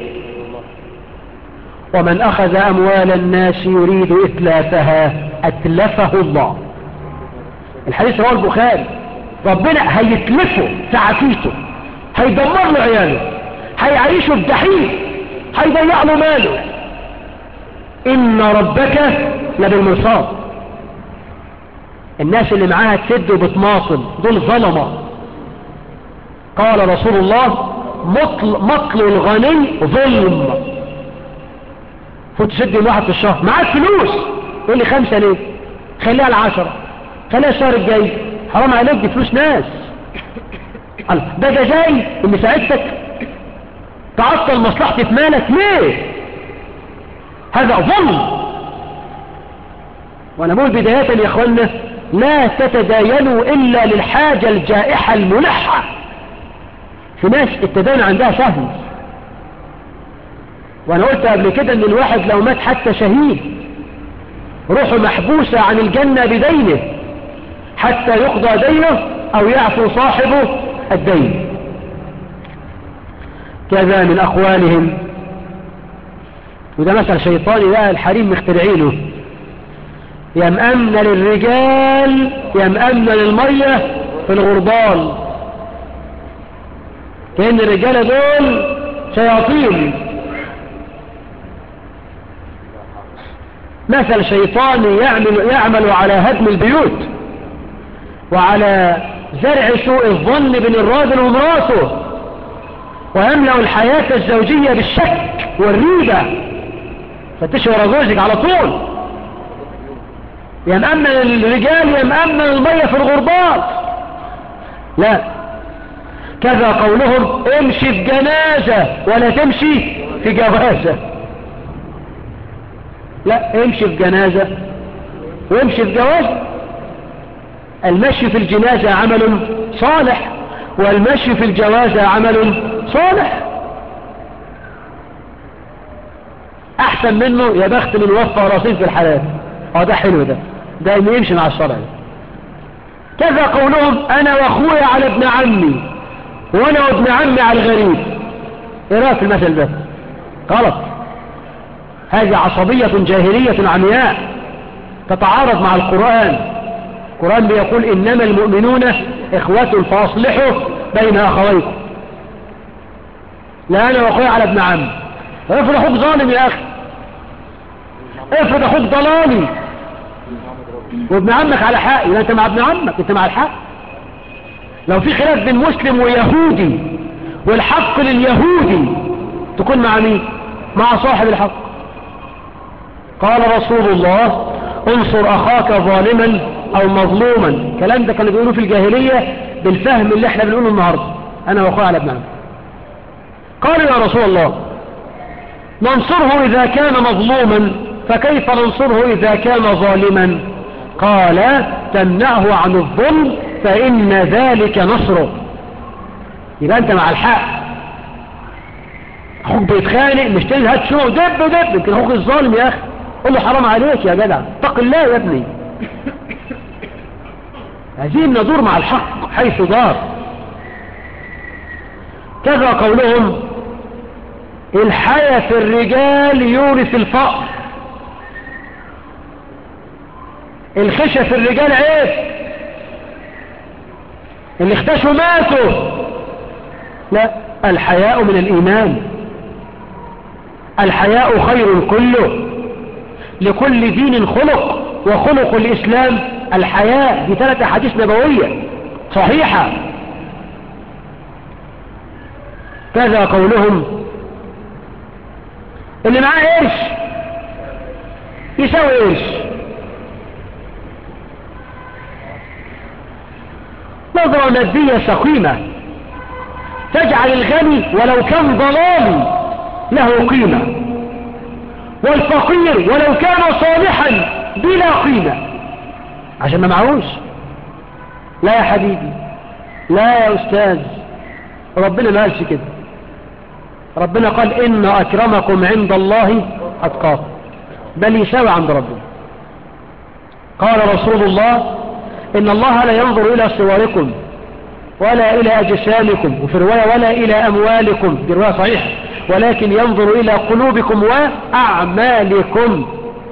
ومن أخذ أموال الناس يريد إتلافها أتلفه الله الحديث رواه البخاري ربنا هيتلفه في عافيته هيدمر له عياله هيعيشه بجحيم هيضيع له ماله إن ربك لبالمرصاد الناس اللي معاها تسد وبتماطل دول ظلمة قال رسول الله مطل, مطل الغني ظلم فوت تسد واحد في الشهر معاك فلوس يقول لي خمسة ليه خليها العشرة خليها الشهر الجاي حرام عليك دي فلوس ناس ده جزاي ان ساعدتك تعطل مصلحتي في مالك ليه هذا ظلم وانا بقول بداية يا اخوانا لا تتداينوا الا للحاجة الجائحة الملحة في ناس التدين عندها سهل وانا قلت قبل كده ان الواحد لو مات حتى شهيد روحه محبوسة عن الجنة بدينه حتى يقضى دينه او يعفو صاحبه الدين كذا من اقوالهم وده مثل شيطاني بقى الحريم مخترعينه يا مأمن للرجال يا مأمن للمية في الغربال كأن الرجالة دول شياطين مثل شيطاني يعمل, يعمل على هدم البيوت وعلى زرع سوء الظن بين الراجل ومراته ويملأ الحياة الزوجية بالشك والريبة فتشي ورا زوجك على طول يا مأمن الرجال يا مأمن المية في الغربات لا كذا قولهم امشي في جنازة ولا تمشي في جوازة لا امشي في جنازة وامشي في جوازة المشي في الجنازة عمل صالح والمشي في الجوازة عمل صالح احسن منه يا بخت من وفى رصيد في الحياة اه ده حلو ده ده انه يمشي مع الشرع كذا قولهم انا واخويا على ابن عمي وانا وابن عمي على الغريب ايه رايك في المثل ده غلط هذه عصبية جاهلية عمياء تتعارض مع القرآن القرآن بيقول إنما المؤمنون إخوة فأصلحوا بين أخويكم لا أنا وأخويا على ابن عم افرض أخوك ظالم يا أخي افرض أخوك ضلالي وابن عمك على حق يبقى أنت مع ابن عمك أنت مع الحق لو في خلاف بين مسلم ويهودي والحق لليهودي تكون مع مين مع صاحب الحق قال رسول الله انصر اخاك ظالما او مظلوما الكلام ده كانوا بيقولوا في الجاهلية بالفهم اللي احنا بنقوله النهاردة انا واخويا على ابن عم قالوا يا رسول الله ننصره اذا كان مظلوما فكيف ننصره اذا كان ظالما قال تمنعه عن الظلم فان ذلك نصره يبقى انت مع الحق اخوك بيتخانق مش تزهد شو دب دب يمكن اخوك الظالم يا اخي قول له حرام عليك يا جدع اتق الله يا ابني عايزين ندور مع الحق حيث دار كذا قولهم الحياة في الرجال يورث الفقر الخشة في الرجال عيب اللي اختشوا ماتوا لا الحياء من الإيمان الحياء خير كله لكل دين خلق وخلق الإسلام الحياء دي ثلاث أحاديث نبوية صحيحة كذا قولهم اللي معاه قرش يساوي قرش نظرة مادية سقيمة تجعل الغني ولو كان ضلالي له قيمة والفقير ولو كان صالحا بلا قيمة عشان ما معهوش لا يا حبيبي لا يا أستاذ ربنا ما قالش كده ربنا قال إن أكرمكم عند الله أتقاكم بل يساوي عند ربنا قال رسول الله إن الله لا ينظر إلى صوركم ولا إلى أجسامكم وفي رواية ولا إلى أموالكم دي رواية صحيحة ولكن ينظر إلى قلوبكم وأعمالكم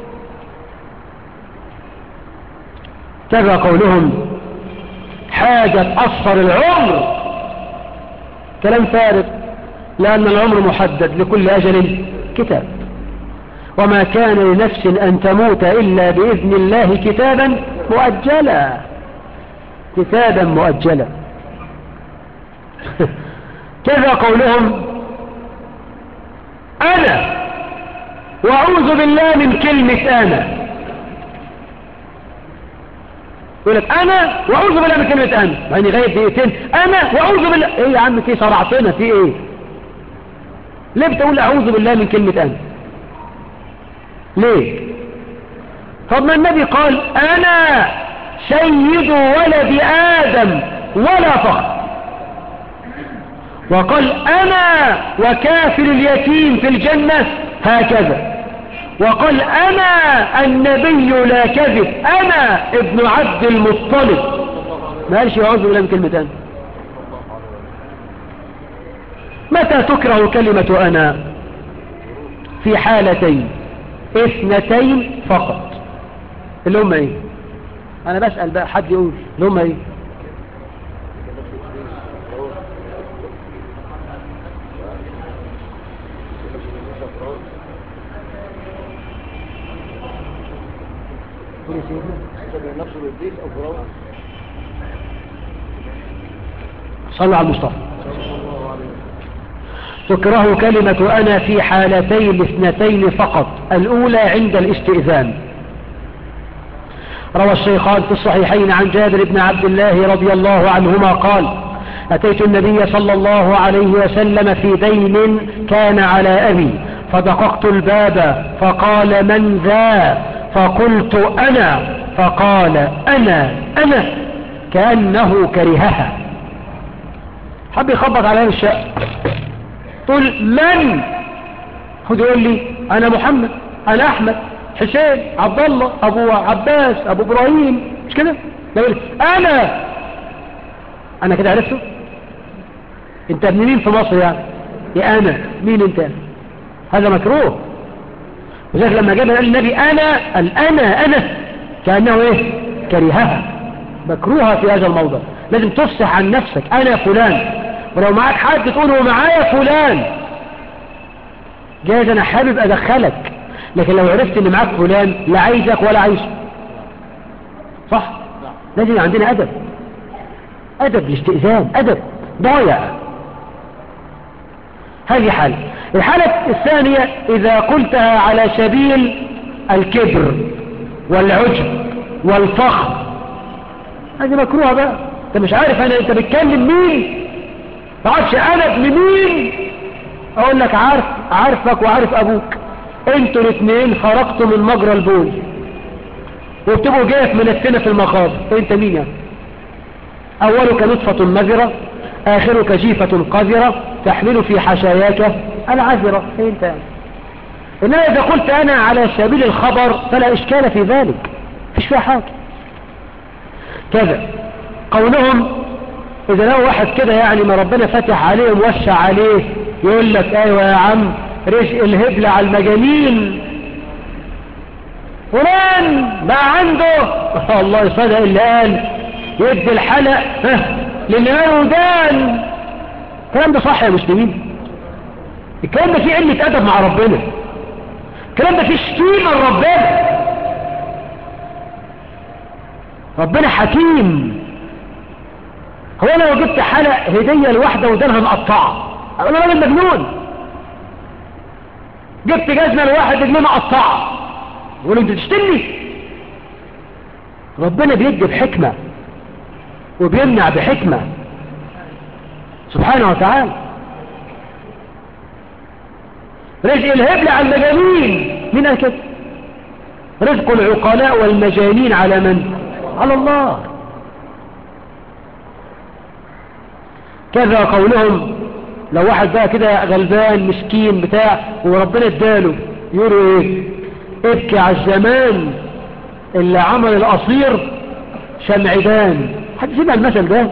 كذا قولهم حاجة أصفر العمر كلام فارغ لأن العمر محدد لكل أجل كتاب وما كان لنفس أن تموت إلا بإذن الله كتابا مؤجلا كتابا مؤجلا كذا قولهم أنا وأعوذ بالله من كلمة أنا يقول لك أنا وأعوذ بالله من كلمة أنا يعني غاية دقيقتين أنا وأعوذ بالله إيه يا عم في صرعتنا في إيه ليه بتقول أعوذ بالله من كلمة أنا ليه طب ما النبي قال أنا سيد ولد آدم ولا فخر وقال أنا وكافر اليتيم في الجنة هكذا وقال أنا النبي لا كذب أنا ابن عبد المطلب ما قالش يعوذ بالله من كلمة أنا متى تكره كلمة أنا في حالتين اثنتين فقط اللي هم ايه انا بسأل بقى حد يقول اللي هم ايه صلوا على المصطفى تكره كلمة أنا في حالتين اثنتين فقط الأولى عند الاستئذان روى الشيخان في الصحيحين عن جابر بن عبد الله رضي الله عنهما قال أتيت النبي صلى الله عليه وسلم في دين كان على أبي فدققت الباب فقال من ذا فقلت أنا فقال أنا أنا كأنه كرهها حب يخبط على الشقة تقول من خد يقول لي انا محمد انا احمد حسين عبد الله ابو عباس ابو ابراهيم مش كده يقول انا انا كده عرفته انت ابن مين في مصر يعني يا انا مين انت هذا مكروه وذلك لما جاب قال النبي انا قال انا انا كانه ايه كرهها مكروهه في هذا الموضع لازم تفصح عن نفسك انا فلان ولو معاك حد تقول هو معايا فلان جايز انا حابب ادخلك لكن لو عرفت ان معاك فلان لا عايزك ولا عايزه صح لازم عندنا ادب ادب الاستئذان ادب ضايع هذه حالة الحالة الثانية اذا قلتها على سبيل الكبر والعجب والفخر هذه مكروهة بقى انت مش عارف انا انت بتكلم مين تعرفش انا ابن مين اقول لك عارف عارفك وعارف ابوك انتوا الاثنين خرجتوا من مجرى البول وبتبقوا جاية منفنة في المخاض انت مين يعني اولك نطفة مذرة اخرك جيفة قذرة تحمل في حشاياك العذرة انت يعني انما اذا قلت انا على سبيل الخبر فلا اشكال في ذلك فيش فيها حاجة كذا قولهم إذا لو واحد كده يعني ما ربنا فتح عليه وموسع عليه يقول لك أيوة يا عم رزق الهبل على المجانين فلان بقى عنده الله يصدق اللي قال يدي الحلق للي ماله ودان الكلام ده صح يا مسلمين الكلام ده فيه علة أدب مع ربنا الكلام ده فيه شتيمة لربنا ربنا حكيم هو انا لو جبت حلق هدية لواحدة ودانها مقطعة انا راجل مجنون جبت جزمة لواحد رجليه مقطعة يقول انت تشتمني ربنا بيدي بحكمة وبيمنع بحكمة سبحانه وتعالى رزق الهبل على المجانين من قال كده رزق العقلاء والمجانين على من على الله كذا قولهم لو واحد بقى كده غلبان مسكين بتاع وربنا اداله يقولوا ايه ابكي على الزمان اللي عمل القصير شمعدان حد سمع المثل ده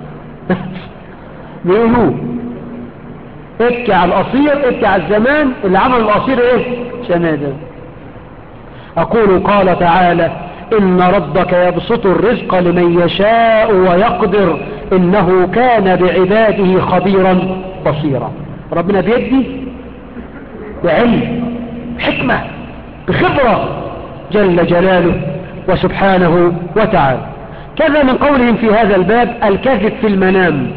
بيقولوه ابكي على القصير ابكي على الزمان اللي عمل القصير ايه شمعدان اقول قال تعالى إن ربك يبسط الرزق لمن يشاء ويقدر إنه كان بعباده خبيرا بصيرا ربنا بيدي بعلم حكمة بخبرة جل جلاله وسبحانه وتعالى كذا من قولهم في هذا الباب الكذب في المنام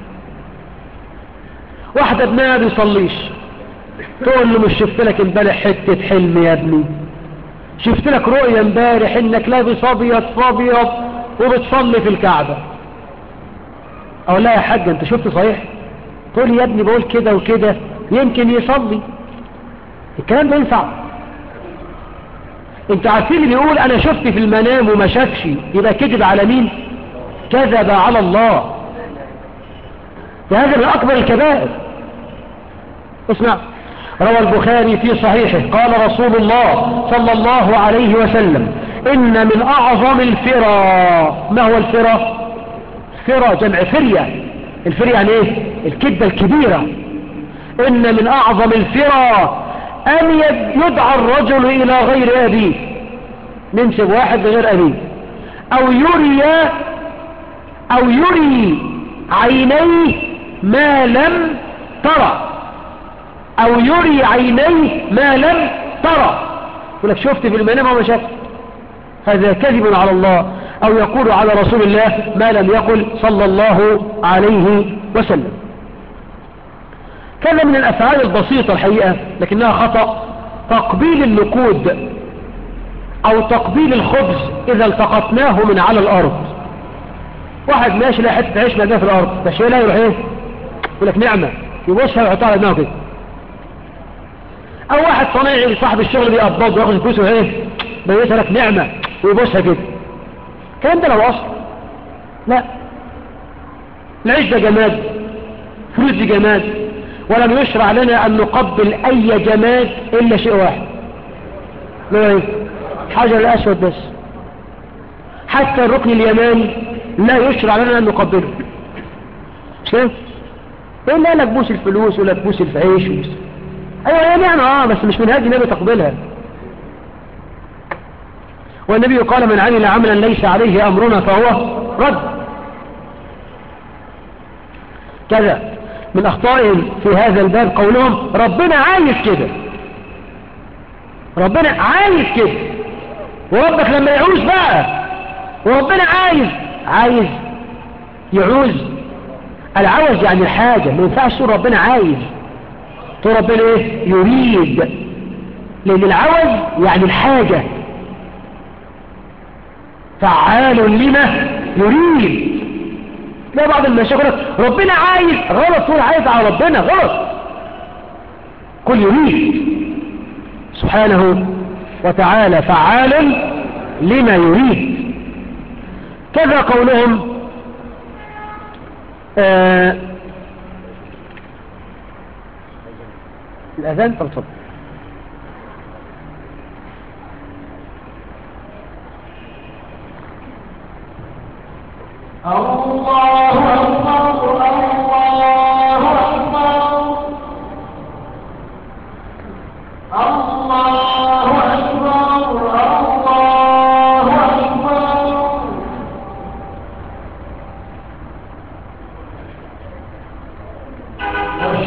واحدة ابنها بيصليش تقول له مش شفت لك امبارح حتة حلم يا ابني شفت لك رؤية امبارح انك لابس ابيض فابيض وبتصلي في الكعبة اقول لها يا حاج انت شفت صحيح تقول يا ابني بقول كده وكده يمكن يصلي الكلام ده ينفع انت عارفين اللي بيقول انا شفت في المنام وما شافش يبقى كذب على مين كذب على الله وهذا من اكبر الكبائر اسمع روى البخاري في صحيحه قال رسول الله صلى الله عليه وسلم إن من أعظم الفرى ما هو الفرى فرى جمع فرية الفرية يعني ايه الكبة الكبيرة إن من أعظم الفرى أن يدعى الرجل إلى غير أبيه ننسب واحد لغير أبيه أو يري أو يري عينيه ما لم ترى او يري عينيه ما لم ترى يقول لك شفت في المنام وما شفت هذا كذب على الله او يقول على رسول الله ما لم يقل صلى الله عليه وسلم كان من الافعال البسيطة الحقيقة لكنها خطأ تقبيل النقود او تقبيل الخبز اذا التقطناه من على الارض واحد ماشي لا حتة عيش مجاه في الارض فشيلها يروح ايه يقول لك نعمة يبصها ويحطها على دماغه كده او واحد صنايعي صاحب الشغل بيقبض وياخد فلوسه ايه بيقول لك نعمة ويبوسها كده الكلام ده لو اصل لا العيش ده جماد فلوس دي جماد ولم يشرع لنا ان نقبل اي جماد الا شيء واحد لا ايه حجر الاسود بس حتى الركن اليماني لا يشرع لنا ان نقبله مش كده ايه لا لك بوس الفلوس ولا تبوس العيش وبوس ايوه يعني يعني اه بس مش من هذه النبي تقبلها والنبي قال من عمل عملا ليس عليه امرنا فهو رد كذا من اخطائهم في هذا الباب قولهم ربنا عايز كده ربنا عايز كده وربك لما يعوز بقى وربنا عايز عايز يعوز العوز يعني الحاجة ما ينفعش تقول ربنا عايز تقول ربنا ايه يريد لان العوز يعني الحاجة فعال لما يريد لا بعض المشاكل ربنا عايز غلط تقول عايز على ربنا غلط كل يريد سبحانه وتعالى فعال لما يريد كذا قولهم آه الأذان فالفضل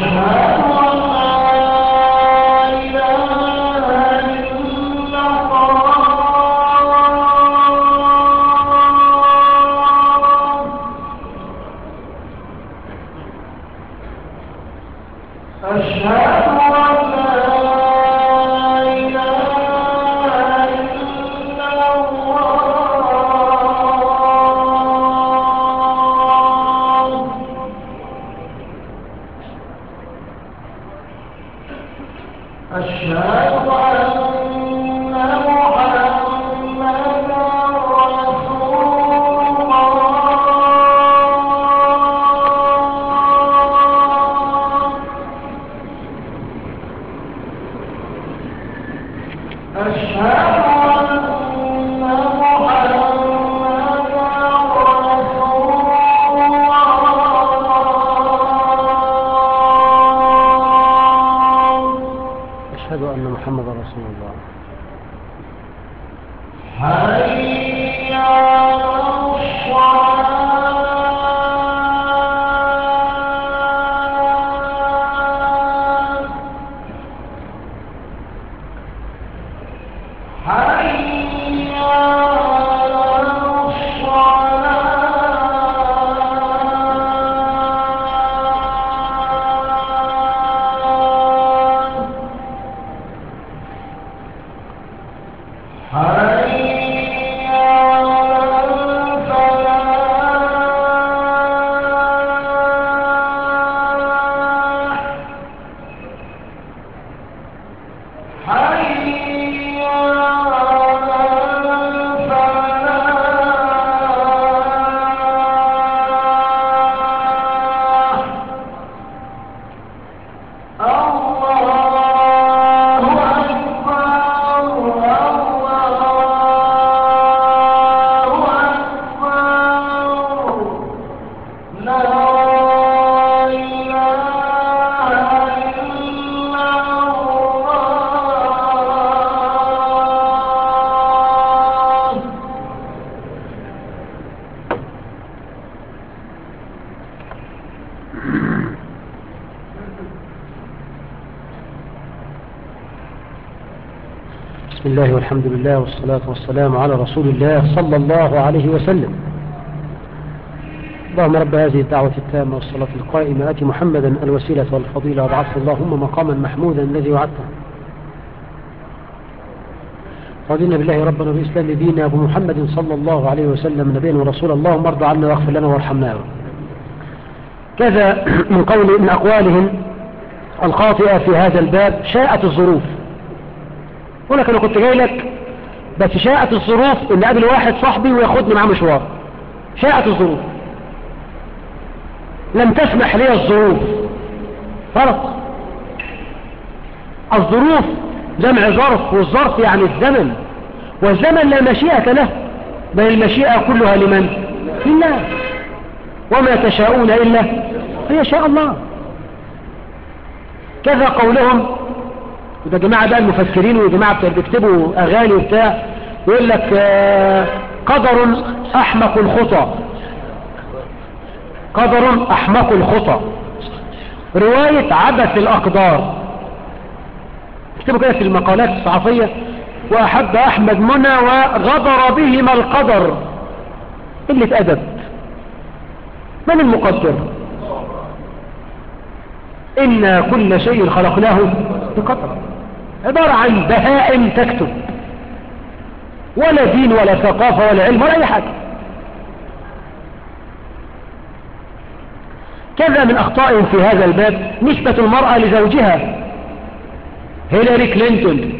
أشهد أن محمد رسول الله بسم الله والحمد لله والصلاة والسلام على رسول الله صلى الله عليه وسلم اللهم رب هذه الدعوة التامة والصلاة القائمة آت محمدا الوسيلة والفضيلة وابعثه اللهم مقاما محمودا الذي وعدته رضينا بالله ربنا وبالإسلام دينا أبو محمد صلى الله عليه وسلم نبينا ورسول اللهم ارضى عنا واغفر لنا وارحمنا كذا من قول من أقوالهم الخاطئة في هذا الباب شاءت الظروف يقول لك انا كنت جاي لك بس شاءت الظروف ان قابل واحد صاحبي وياخدني معاه مشوار شاءت الظروف لم تسمح لي الظروف فرق الظروف جمع ظرف والظرف يعني الزمن والزمن لا مشيئة له بل المشيئة كلها لمن لله وما تشاءون إلا هي شاء الله كذا قولهم وده جماعة بقى المفسرين وجماعة بيكتبوا أغاني وبتاع يقول لك آه قدر أحمق الخطى قدر أحمق الخطى رواية عبث الأقدار اكتبوا كده في المقالات الصحفية وأحب أحمد منى وغدر بهما القدر قلة أدب من المقدر إنا كل شيء خلقناه بقدر عبارة عن بهائم تكتب ولا دين ولا ثقافة ولا علم ولا أي حاجة كذا من أخطاء في هذا الباب نسبة المرأة لزوجها هيلاري كلينتون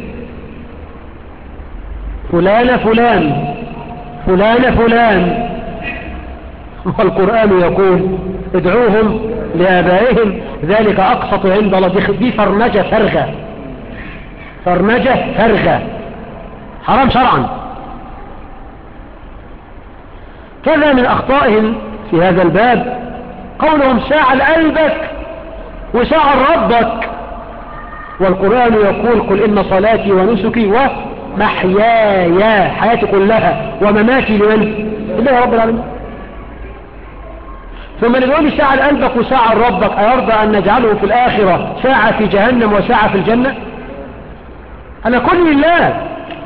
فلان فلان فلان فلان والقرآن يقول ادعوهم لآبائهم ذلك أقسط عند الله دي فرمجة فرغة فرمجة فرغة حرام شرعا كذا من أخطائهم في هذا الباب قولهم ساعة لقلبك وساعة لربك والقرآن يقول قل إن صلاتي ونسكي ومحياي حياتي كلها ومماتي لمن؟ لله رب العالمين ثم اللي بيقول لي ساعة لقلبك وساعة لربك أيرضى أن نجعله في الآخرة ساعة في جهنم وساعة في الجنة أنا كل لله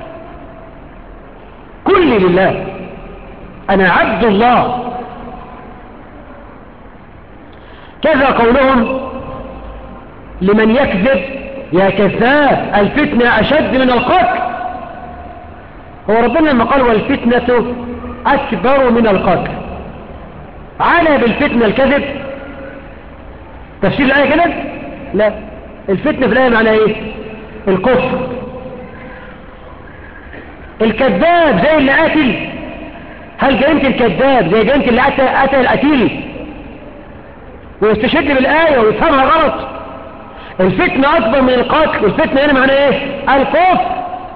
كل لله أنا عبد الله كذا قولهم لمن يكذب يا كذاب الفتنة أشد من القتل هو ربنا لما قال والفتنة أكبر من القتل على بالفتنة الكذب تفسير الآية كده لا الفتنة في الآية معناها ايه الكفر الكذاب زي اللي قاتل هل جريمة الكذاب زي جريمة اللي قتل القتيل ويستشد بالآية ويفهمها غلط الفتنة أكبر من القتل الفتنة هنا معناها ايه الكفر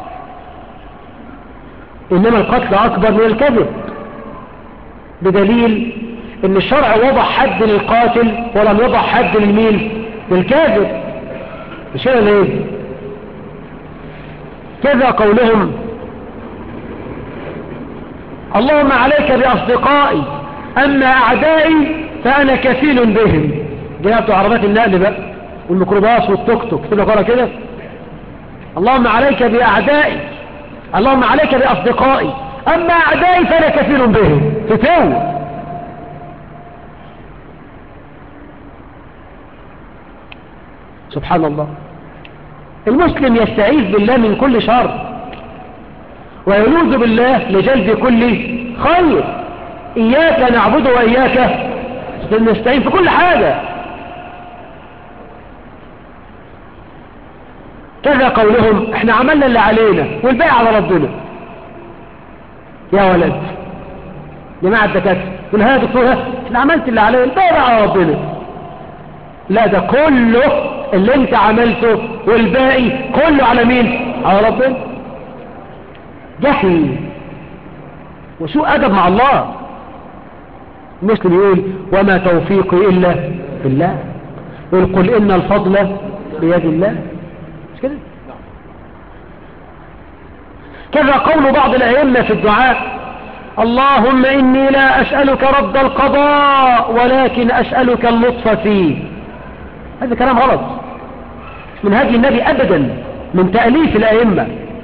إنما القتل أكبر من الكذب بدليل ان الشرع وضع حد للقاتل ولم يضع حد للمين للكاذب مش هنا ليه كذا قولهم اللهم عليك بأصدقائي أما أعدائي فأنا كفيل بهم جاءت عربات النقل بقى والميكروباص والتوك توك كده قرأ كده اللهم عليك بأعدائي اللهم عليك بأصدقائي أما أعدائي فأنا كفيل بهم فتاوي سبحان الله المسلم يستعيذ بالله من كل شر ويلوذ بالله لجلب كل خير إياك نعبد وإياك نستعين في كل حاجة كذا قولهم احنا عملنا اللي علينا والباقي على ربنا يا ولد جماعة الدكاترة قول ها دكتور احنا عملت اللي علينا الباقي على ربنا لا ده كله اللي انت عملته والباقي كله على مين على ربنا جهل وسوء أدب مع الله المسلم يقول وما توفيقي إلا بالله يقول قل إن الفضل بيد الله مش كده كذا قول بعض الأئمة في الدعاء اللهم إني لا أسألك رد القضاء ولكن أسألك اللطف فيه هذا كلام غلط من هدي النبي أبدا من تأليف الأئمة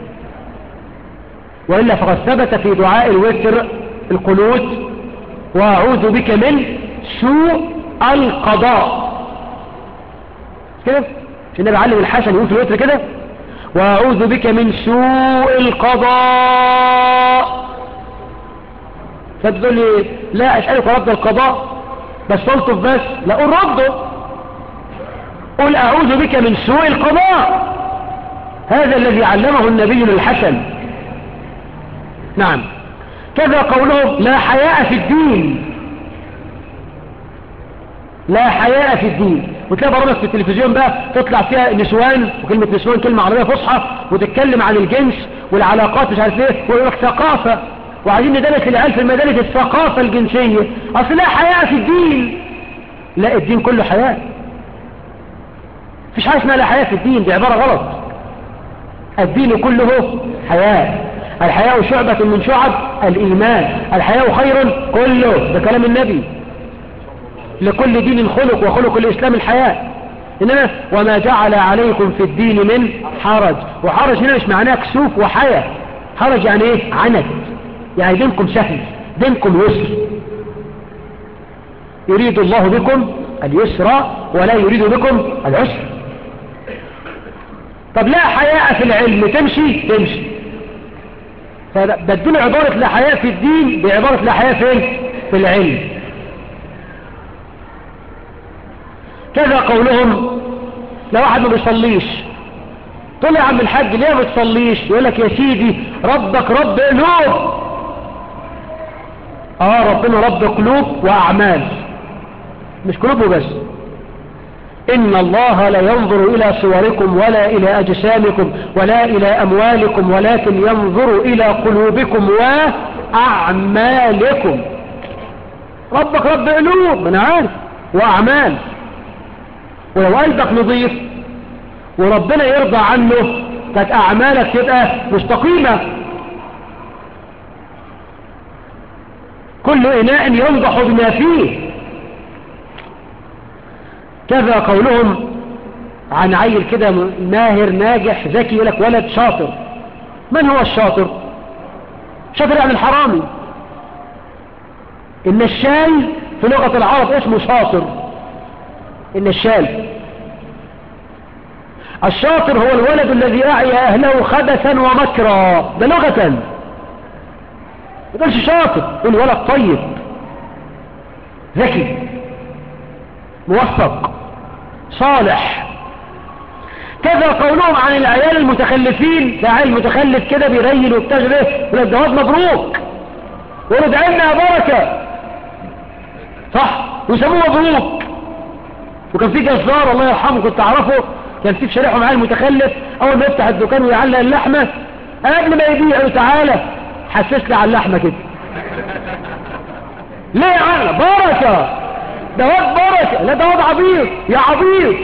وإلا فقد ثبت في دعاء الوتر القنوت وأعوذ بك من سوء القضاء كده النبي علم الحسن يقول في الوتر كده وأعوذ بك من سوء القضاء فتقول لي لا أسألك رد القضاء بس تلطف بس لا قول رده قل أعوذ بك من سوء القضاء هذا الذي علمه النبي للحسن نعم كذا قولهم لا حياء في الدين لا حياء في الدين وتلاقي برامج في التلفزيون بقى تطلع فيها نسوان وكلمة نسوان كلمة عربية فصحى وتتكلم عن الجنس والعلاقات مش عارف ايه ويقول لك ثقافة وعايزين ندرس العيال في المدارس الثقافة الجنسية اصل لا حياء في الدين لا الدين كله حياء مفيش حاجة اسمها لا حياء في الدين دي عبارة غلط الدين كله حياء الحياء شعبة من شعب الإيمان الحياء خير كله ده كلام النبي لكل دين خلق وخلق الإسلام الحياء إنما وما جعل عليكم في الدين من حرج وحرج هنا مش معناه كسوف وحياء حرج يعني ايه عند يعني دينكم سهل دينكم يسر يريد الله بكم اليسر ولا يريد بكم العسر طب لا حياء في العلم تمشي تمشي فبدلوا عبارة لا حياء في الدين بعبارة لا حياء فين في العلم كذا قولهم لو واحد ما بيصليش تقول له يا عم الحاج ليه ما بتصليش يقول لك يا سيدي ربك رب قلوب اه ربنا رب قلوب واعمال مش قلوب وبس إن الله لا ينظر إلى صوركم ولا إلى أجسامكم ولا إلى أموالكم ولكن ينظر إلى قلوبكم وأعمالكم ربك رب قلوب أنا عارف وأعمال ولو قلبك نظيف وربنا يرضى عنه كانت أعمالك تبقى مستقيمة كل إناء ينضح بما فيه كذا قولهم عن عيل كده ماهر ناجح ذكي يقول لك ولد شاطر من هو الشاطر شاطر يعني الحرامي النشال في لغة العرب اسمه شاطر النشال الشاطر هو الولد الذي أعيا أهله خبثا ومكرا ده لغة ما قالش شاطر يقول ولد طيب ذكي موفق صالح كذا قولهم عن العيال المتخلفين ده عيل متخلف كده بيريل وبتاجر ايه يقول الجواز مبروك يقولوا ادعي لنا يا بركه صح ويسموه مبروك وكان في جزار الله يرحمه كنت اعرفه كان في في شارعهم عيل متخلف اول ما يفتح الدكان ويعلق اللحمه قبل ما يبيع له تعالى حسس لي على اللحمه كده ليه يا عم بركه ده واد بركه لا ده واد عبيط يا عبيط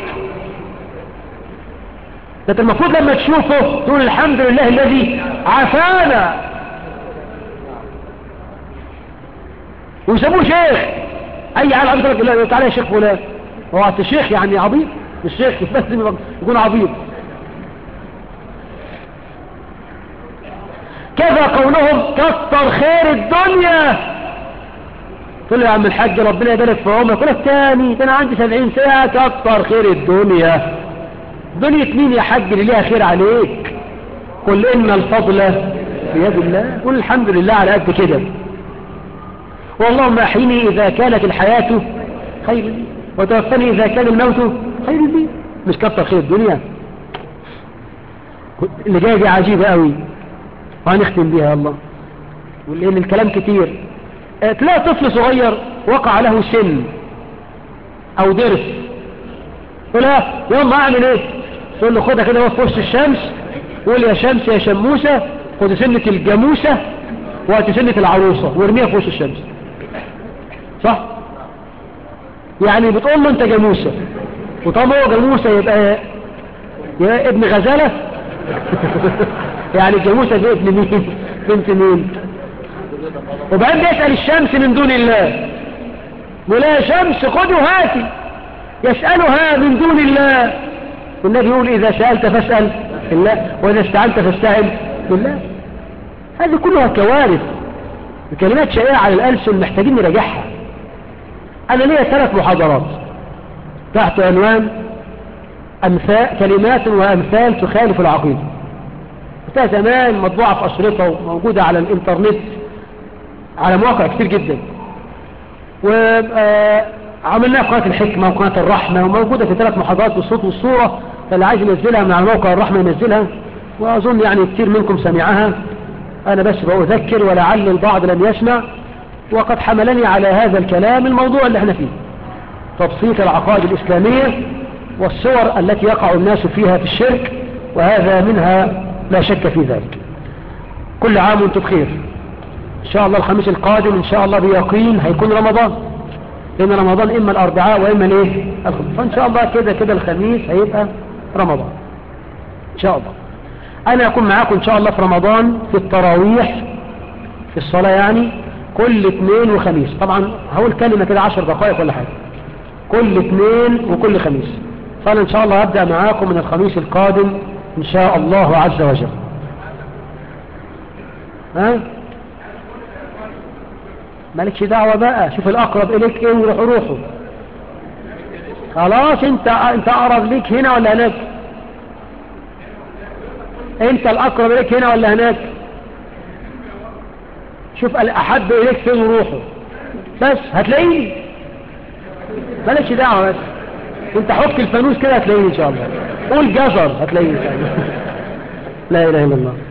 ده المفروض لما تشوفه تقول الحمد لله الذي عافانا ويسموه شيخ اي عيال عبيط يقول له تعالى يا شيخ فلان هو انت شيخ يعني عبيط مش شيخ بس يكون عبيط كذا قولهم كتر خير الدنيا قل له يا عم الحاج ربنا يبارك في عمرك قل الثاني ده انا عندي سبعين ساعة كتر خير الدنيا دنيا مين يا حاج اللي ليها خير عليك قل ان الفضل بيد الله قل الحمد لله على قد كده واللهم احيني اذا كانت الحياة خير لي وتوفني اذا كان الموت خير لي مش كتر خير الدنيا اللي جايه دي عجيبة قوي وهنختم بيها يا الله ولان الكلام كتير تلاقي طفل صغير وقع له سن او درس يقول له يوم اعمل ايه تقول له خدها كده في وسط الشمس قول يا شمس يا شموسة خد سنة الجاموسة وهات سنة العروسة وارميها في وسط الشمس صح يعني بتقول له انت جاموسة وطبعا هو جاموسة يبقى يا ابن غزالة يعني الجاموسة دي ابن مين بنت مين وبعدين بيسأل الشمس من دون الله ولا شمس خذوا هاتي يسألها من دون الله والنبي يقول إذا سألت فاسأل الله وإذا استعنت فاستعن بالله هذه كلها كوارث كلمات شائعة على الألسن محتاجين نراجعها أنا ليا ثلاث محاضرات تحت عنوان أمثال كلمات وأمثال تخالف العقيدة بتاع زمان مطبوعة في أشرطة وموجودة على الإنترنت على مواقع كتير جدا وعملناها في قناة الحكمة وقناة الرحمة وموجودة في ثلاث محاضرات بالصوت والصورة فاللي عايز ينزلها من على موقع الرحمة ينزلها وأظن يعني كتير منكم سمعها أنا بس بأذكر ولعل البعض لم يسمع وقد حملني على هذا الكلام الموضوع اللي احنا فيه تبسيط العقائد الإسلامية والصور التي يقع الناس فيها في الشرك وهذا منها لا شك في ذلك كل عام وانتم بخير ان شاء الله الخميس القادم ان شاء الله بيقين هيكون رمضان لان رمضان اما الاربعاء واما الايه الخميس فان شاء الله كده كده الخميس هيبقى رمضان ان شاء الله انا اكون معاكم ان شاء الله في رمضان في التراويح في الصلاة يعني كل اثنين وخميس طبعا هقول كلمة كده عشر دقائق ولا حاجة كل اثنين وكل خميس فانا ان شاء الله هبدأ معاكم من الخميس القادم ان شاء الله عز وجل ها مالكش دعوة بقى شوف الأقرب إليك إيه وروحوا روحوا خلاص انت انت أقرب ليك هنا ولا هناك انت الأقرب إليك هنا ولا هناك شوف الأحب إليك فين وروحوا بس هتلاقيني مالكش دعوة بس انت حك الفانوس كده هتلاقيني إن شاء الله قول جزر هتلاقيني إن شاء الله لا إله إلا الله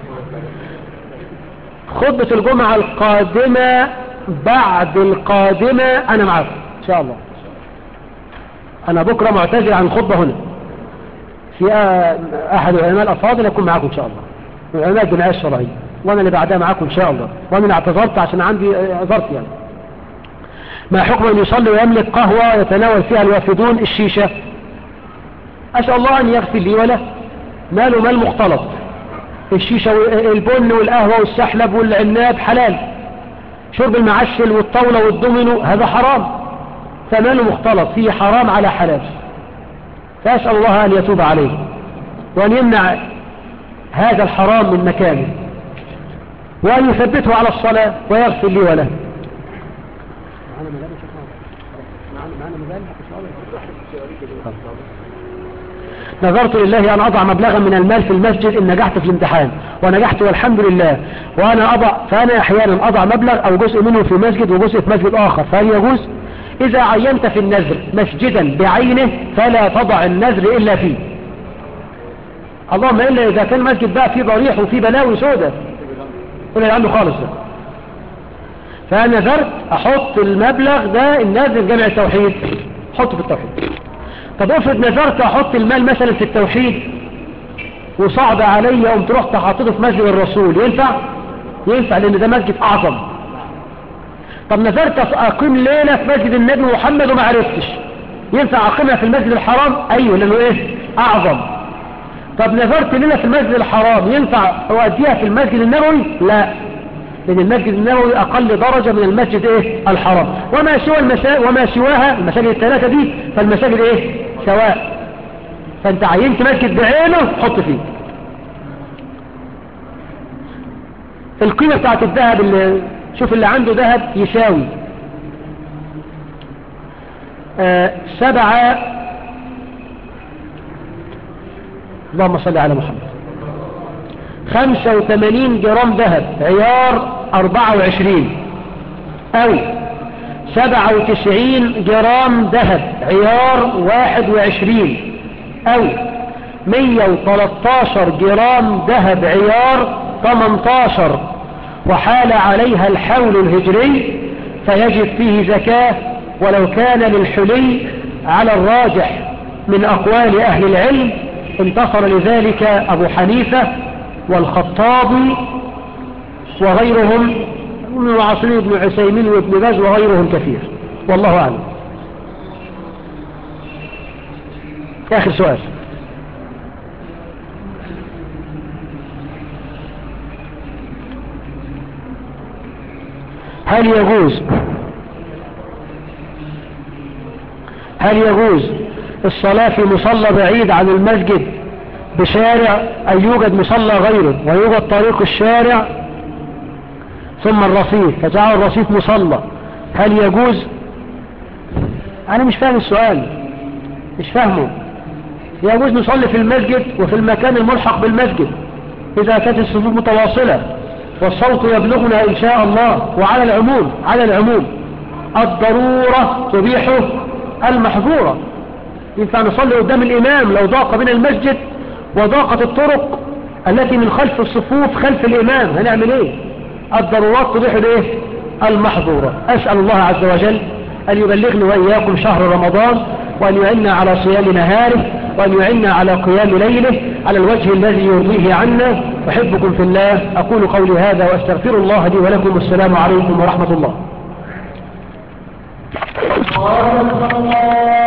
خطبة الجمعة القادمة بعد القادمة أنا معاكم إن شاء الله أنا بكرة معتذر عن الخطبة هنا في أحد العلماء الأفاضل يكون معاكم إن شاء الله من علماء الجمعية الشرعية وأنا اللي بعدها معاكم إن شاء الله وأنا اللي اعتذرت عشان عندي اعذرت يعني ما حكم أن يصلي ويملك قهوة يتناول فيها الوافدون الشيشة أسأل الله أن يغفر لي وله ماله مال مختلط الشيشة والبن والقهوة والسحلب والعناب حلال شرب المعسل والطاولة والدومينو هذا حرام فماله مختلط فيه حرام على حلال فأسأل الله أن يتوب عليه وأن يمنع هذا الحرام من مكانه وأن يثبته على الصلاة ويغفر لي وله نظرت لله أن أضع مبلغا من المال في المسجد إن نجحت في الامتحان ونجحت والحمد لله وأنا أضع فأنا أحيانا أضع مبلغ أو جزء منه في مسجد وجزء في مسجد آخر فهل يجوز إذا عينت في النذر مسجدا بعينه فلا تضع النذر إلا فيه اللهم إلا إذا كان المسجد بقى فيه ضريح وفيه بلاوي سودة ولا عنده خالص ده فأنا نذرت أحط المبلغ ده النذر جمع التوحيد حطه في التوحيد طب افرض نذرت احط المال مثلا في التوحيد وصعب علي قمت رحت حاطته في مسجد الرسول ينفع ينفع لان ده مسجد اعظم طب نذرت اقيم ليله في مسجد النبي محمد وما عرفتش ينفع اقيمها في المسجد الحرام ايوه لانه ايه اعظم طب نذرت ليله في المسجد الحرام ينفع اؤديها في المسجد النبوي لا لأن المسجد النبوي أقل درجة من المسجد إيه الحرام وما سوى المسا... وما سواها المساجد الثلاثة دي فالمساجد إيه سواء فأنت عينت مسجد بعينه حط فيه القيمة بتاعت الذهب اللي شوف اللي عنده ذهب يساوي آه سبعة اللهم صل على محمد خمسة وثمانين جرام ذهب عيار أربعة وعشرين أو سبعة وتسعين جرام ذهب عيار واحد وعشرين أو مية وثلاثاشر جرام ذهب عيار تمنتاشر وحال عليها الحول الهجري فيجب فيه زكاة ولو كان للحلي على الراجح من أقوال أهل العلم انتصر لذلك أبو حنيفة والخطابي وغيرهم من العاصرين ابن عسيمين وابن باز وغيرهم كثير والله أعلم آخر سؤال هل يجوز هل يجوز الصلاة في مصلى بعيد عن المسجد بشارع أن يوجد مصلى غيره ويوجد طريق الشارع ثم الرصيف فجعل الرصيف مصلى هل يجوز أنا مش فاهم السؤال مش فاهمه يجوز نصلي في المسجد وفي المكان الملحق بالمسجد إذا كانت الصفوف متواصلة والصوت يبلغنا إن شاء الله وعلى العموم على العموم الضرورة تبيح المحظورة ينفع نصلي قدام الإمام لو ضاق بنا المسجد وضاقت الطرق التي من خلف الصفوف خلف الإمام هنعمل ايه الضرورات تبيح الايه المحظورة أسأل الله عز وجل أن يبلغني وإياكم شهر رمضان وأن يعنا على صيام نهاره وأن يعنا على قيام ليله على الوجه الذي يرضيه عنا أحبكم في الله أقول قولي هذا وأستغفر الله لي ولكم والسلام عليكم ورحمة الله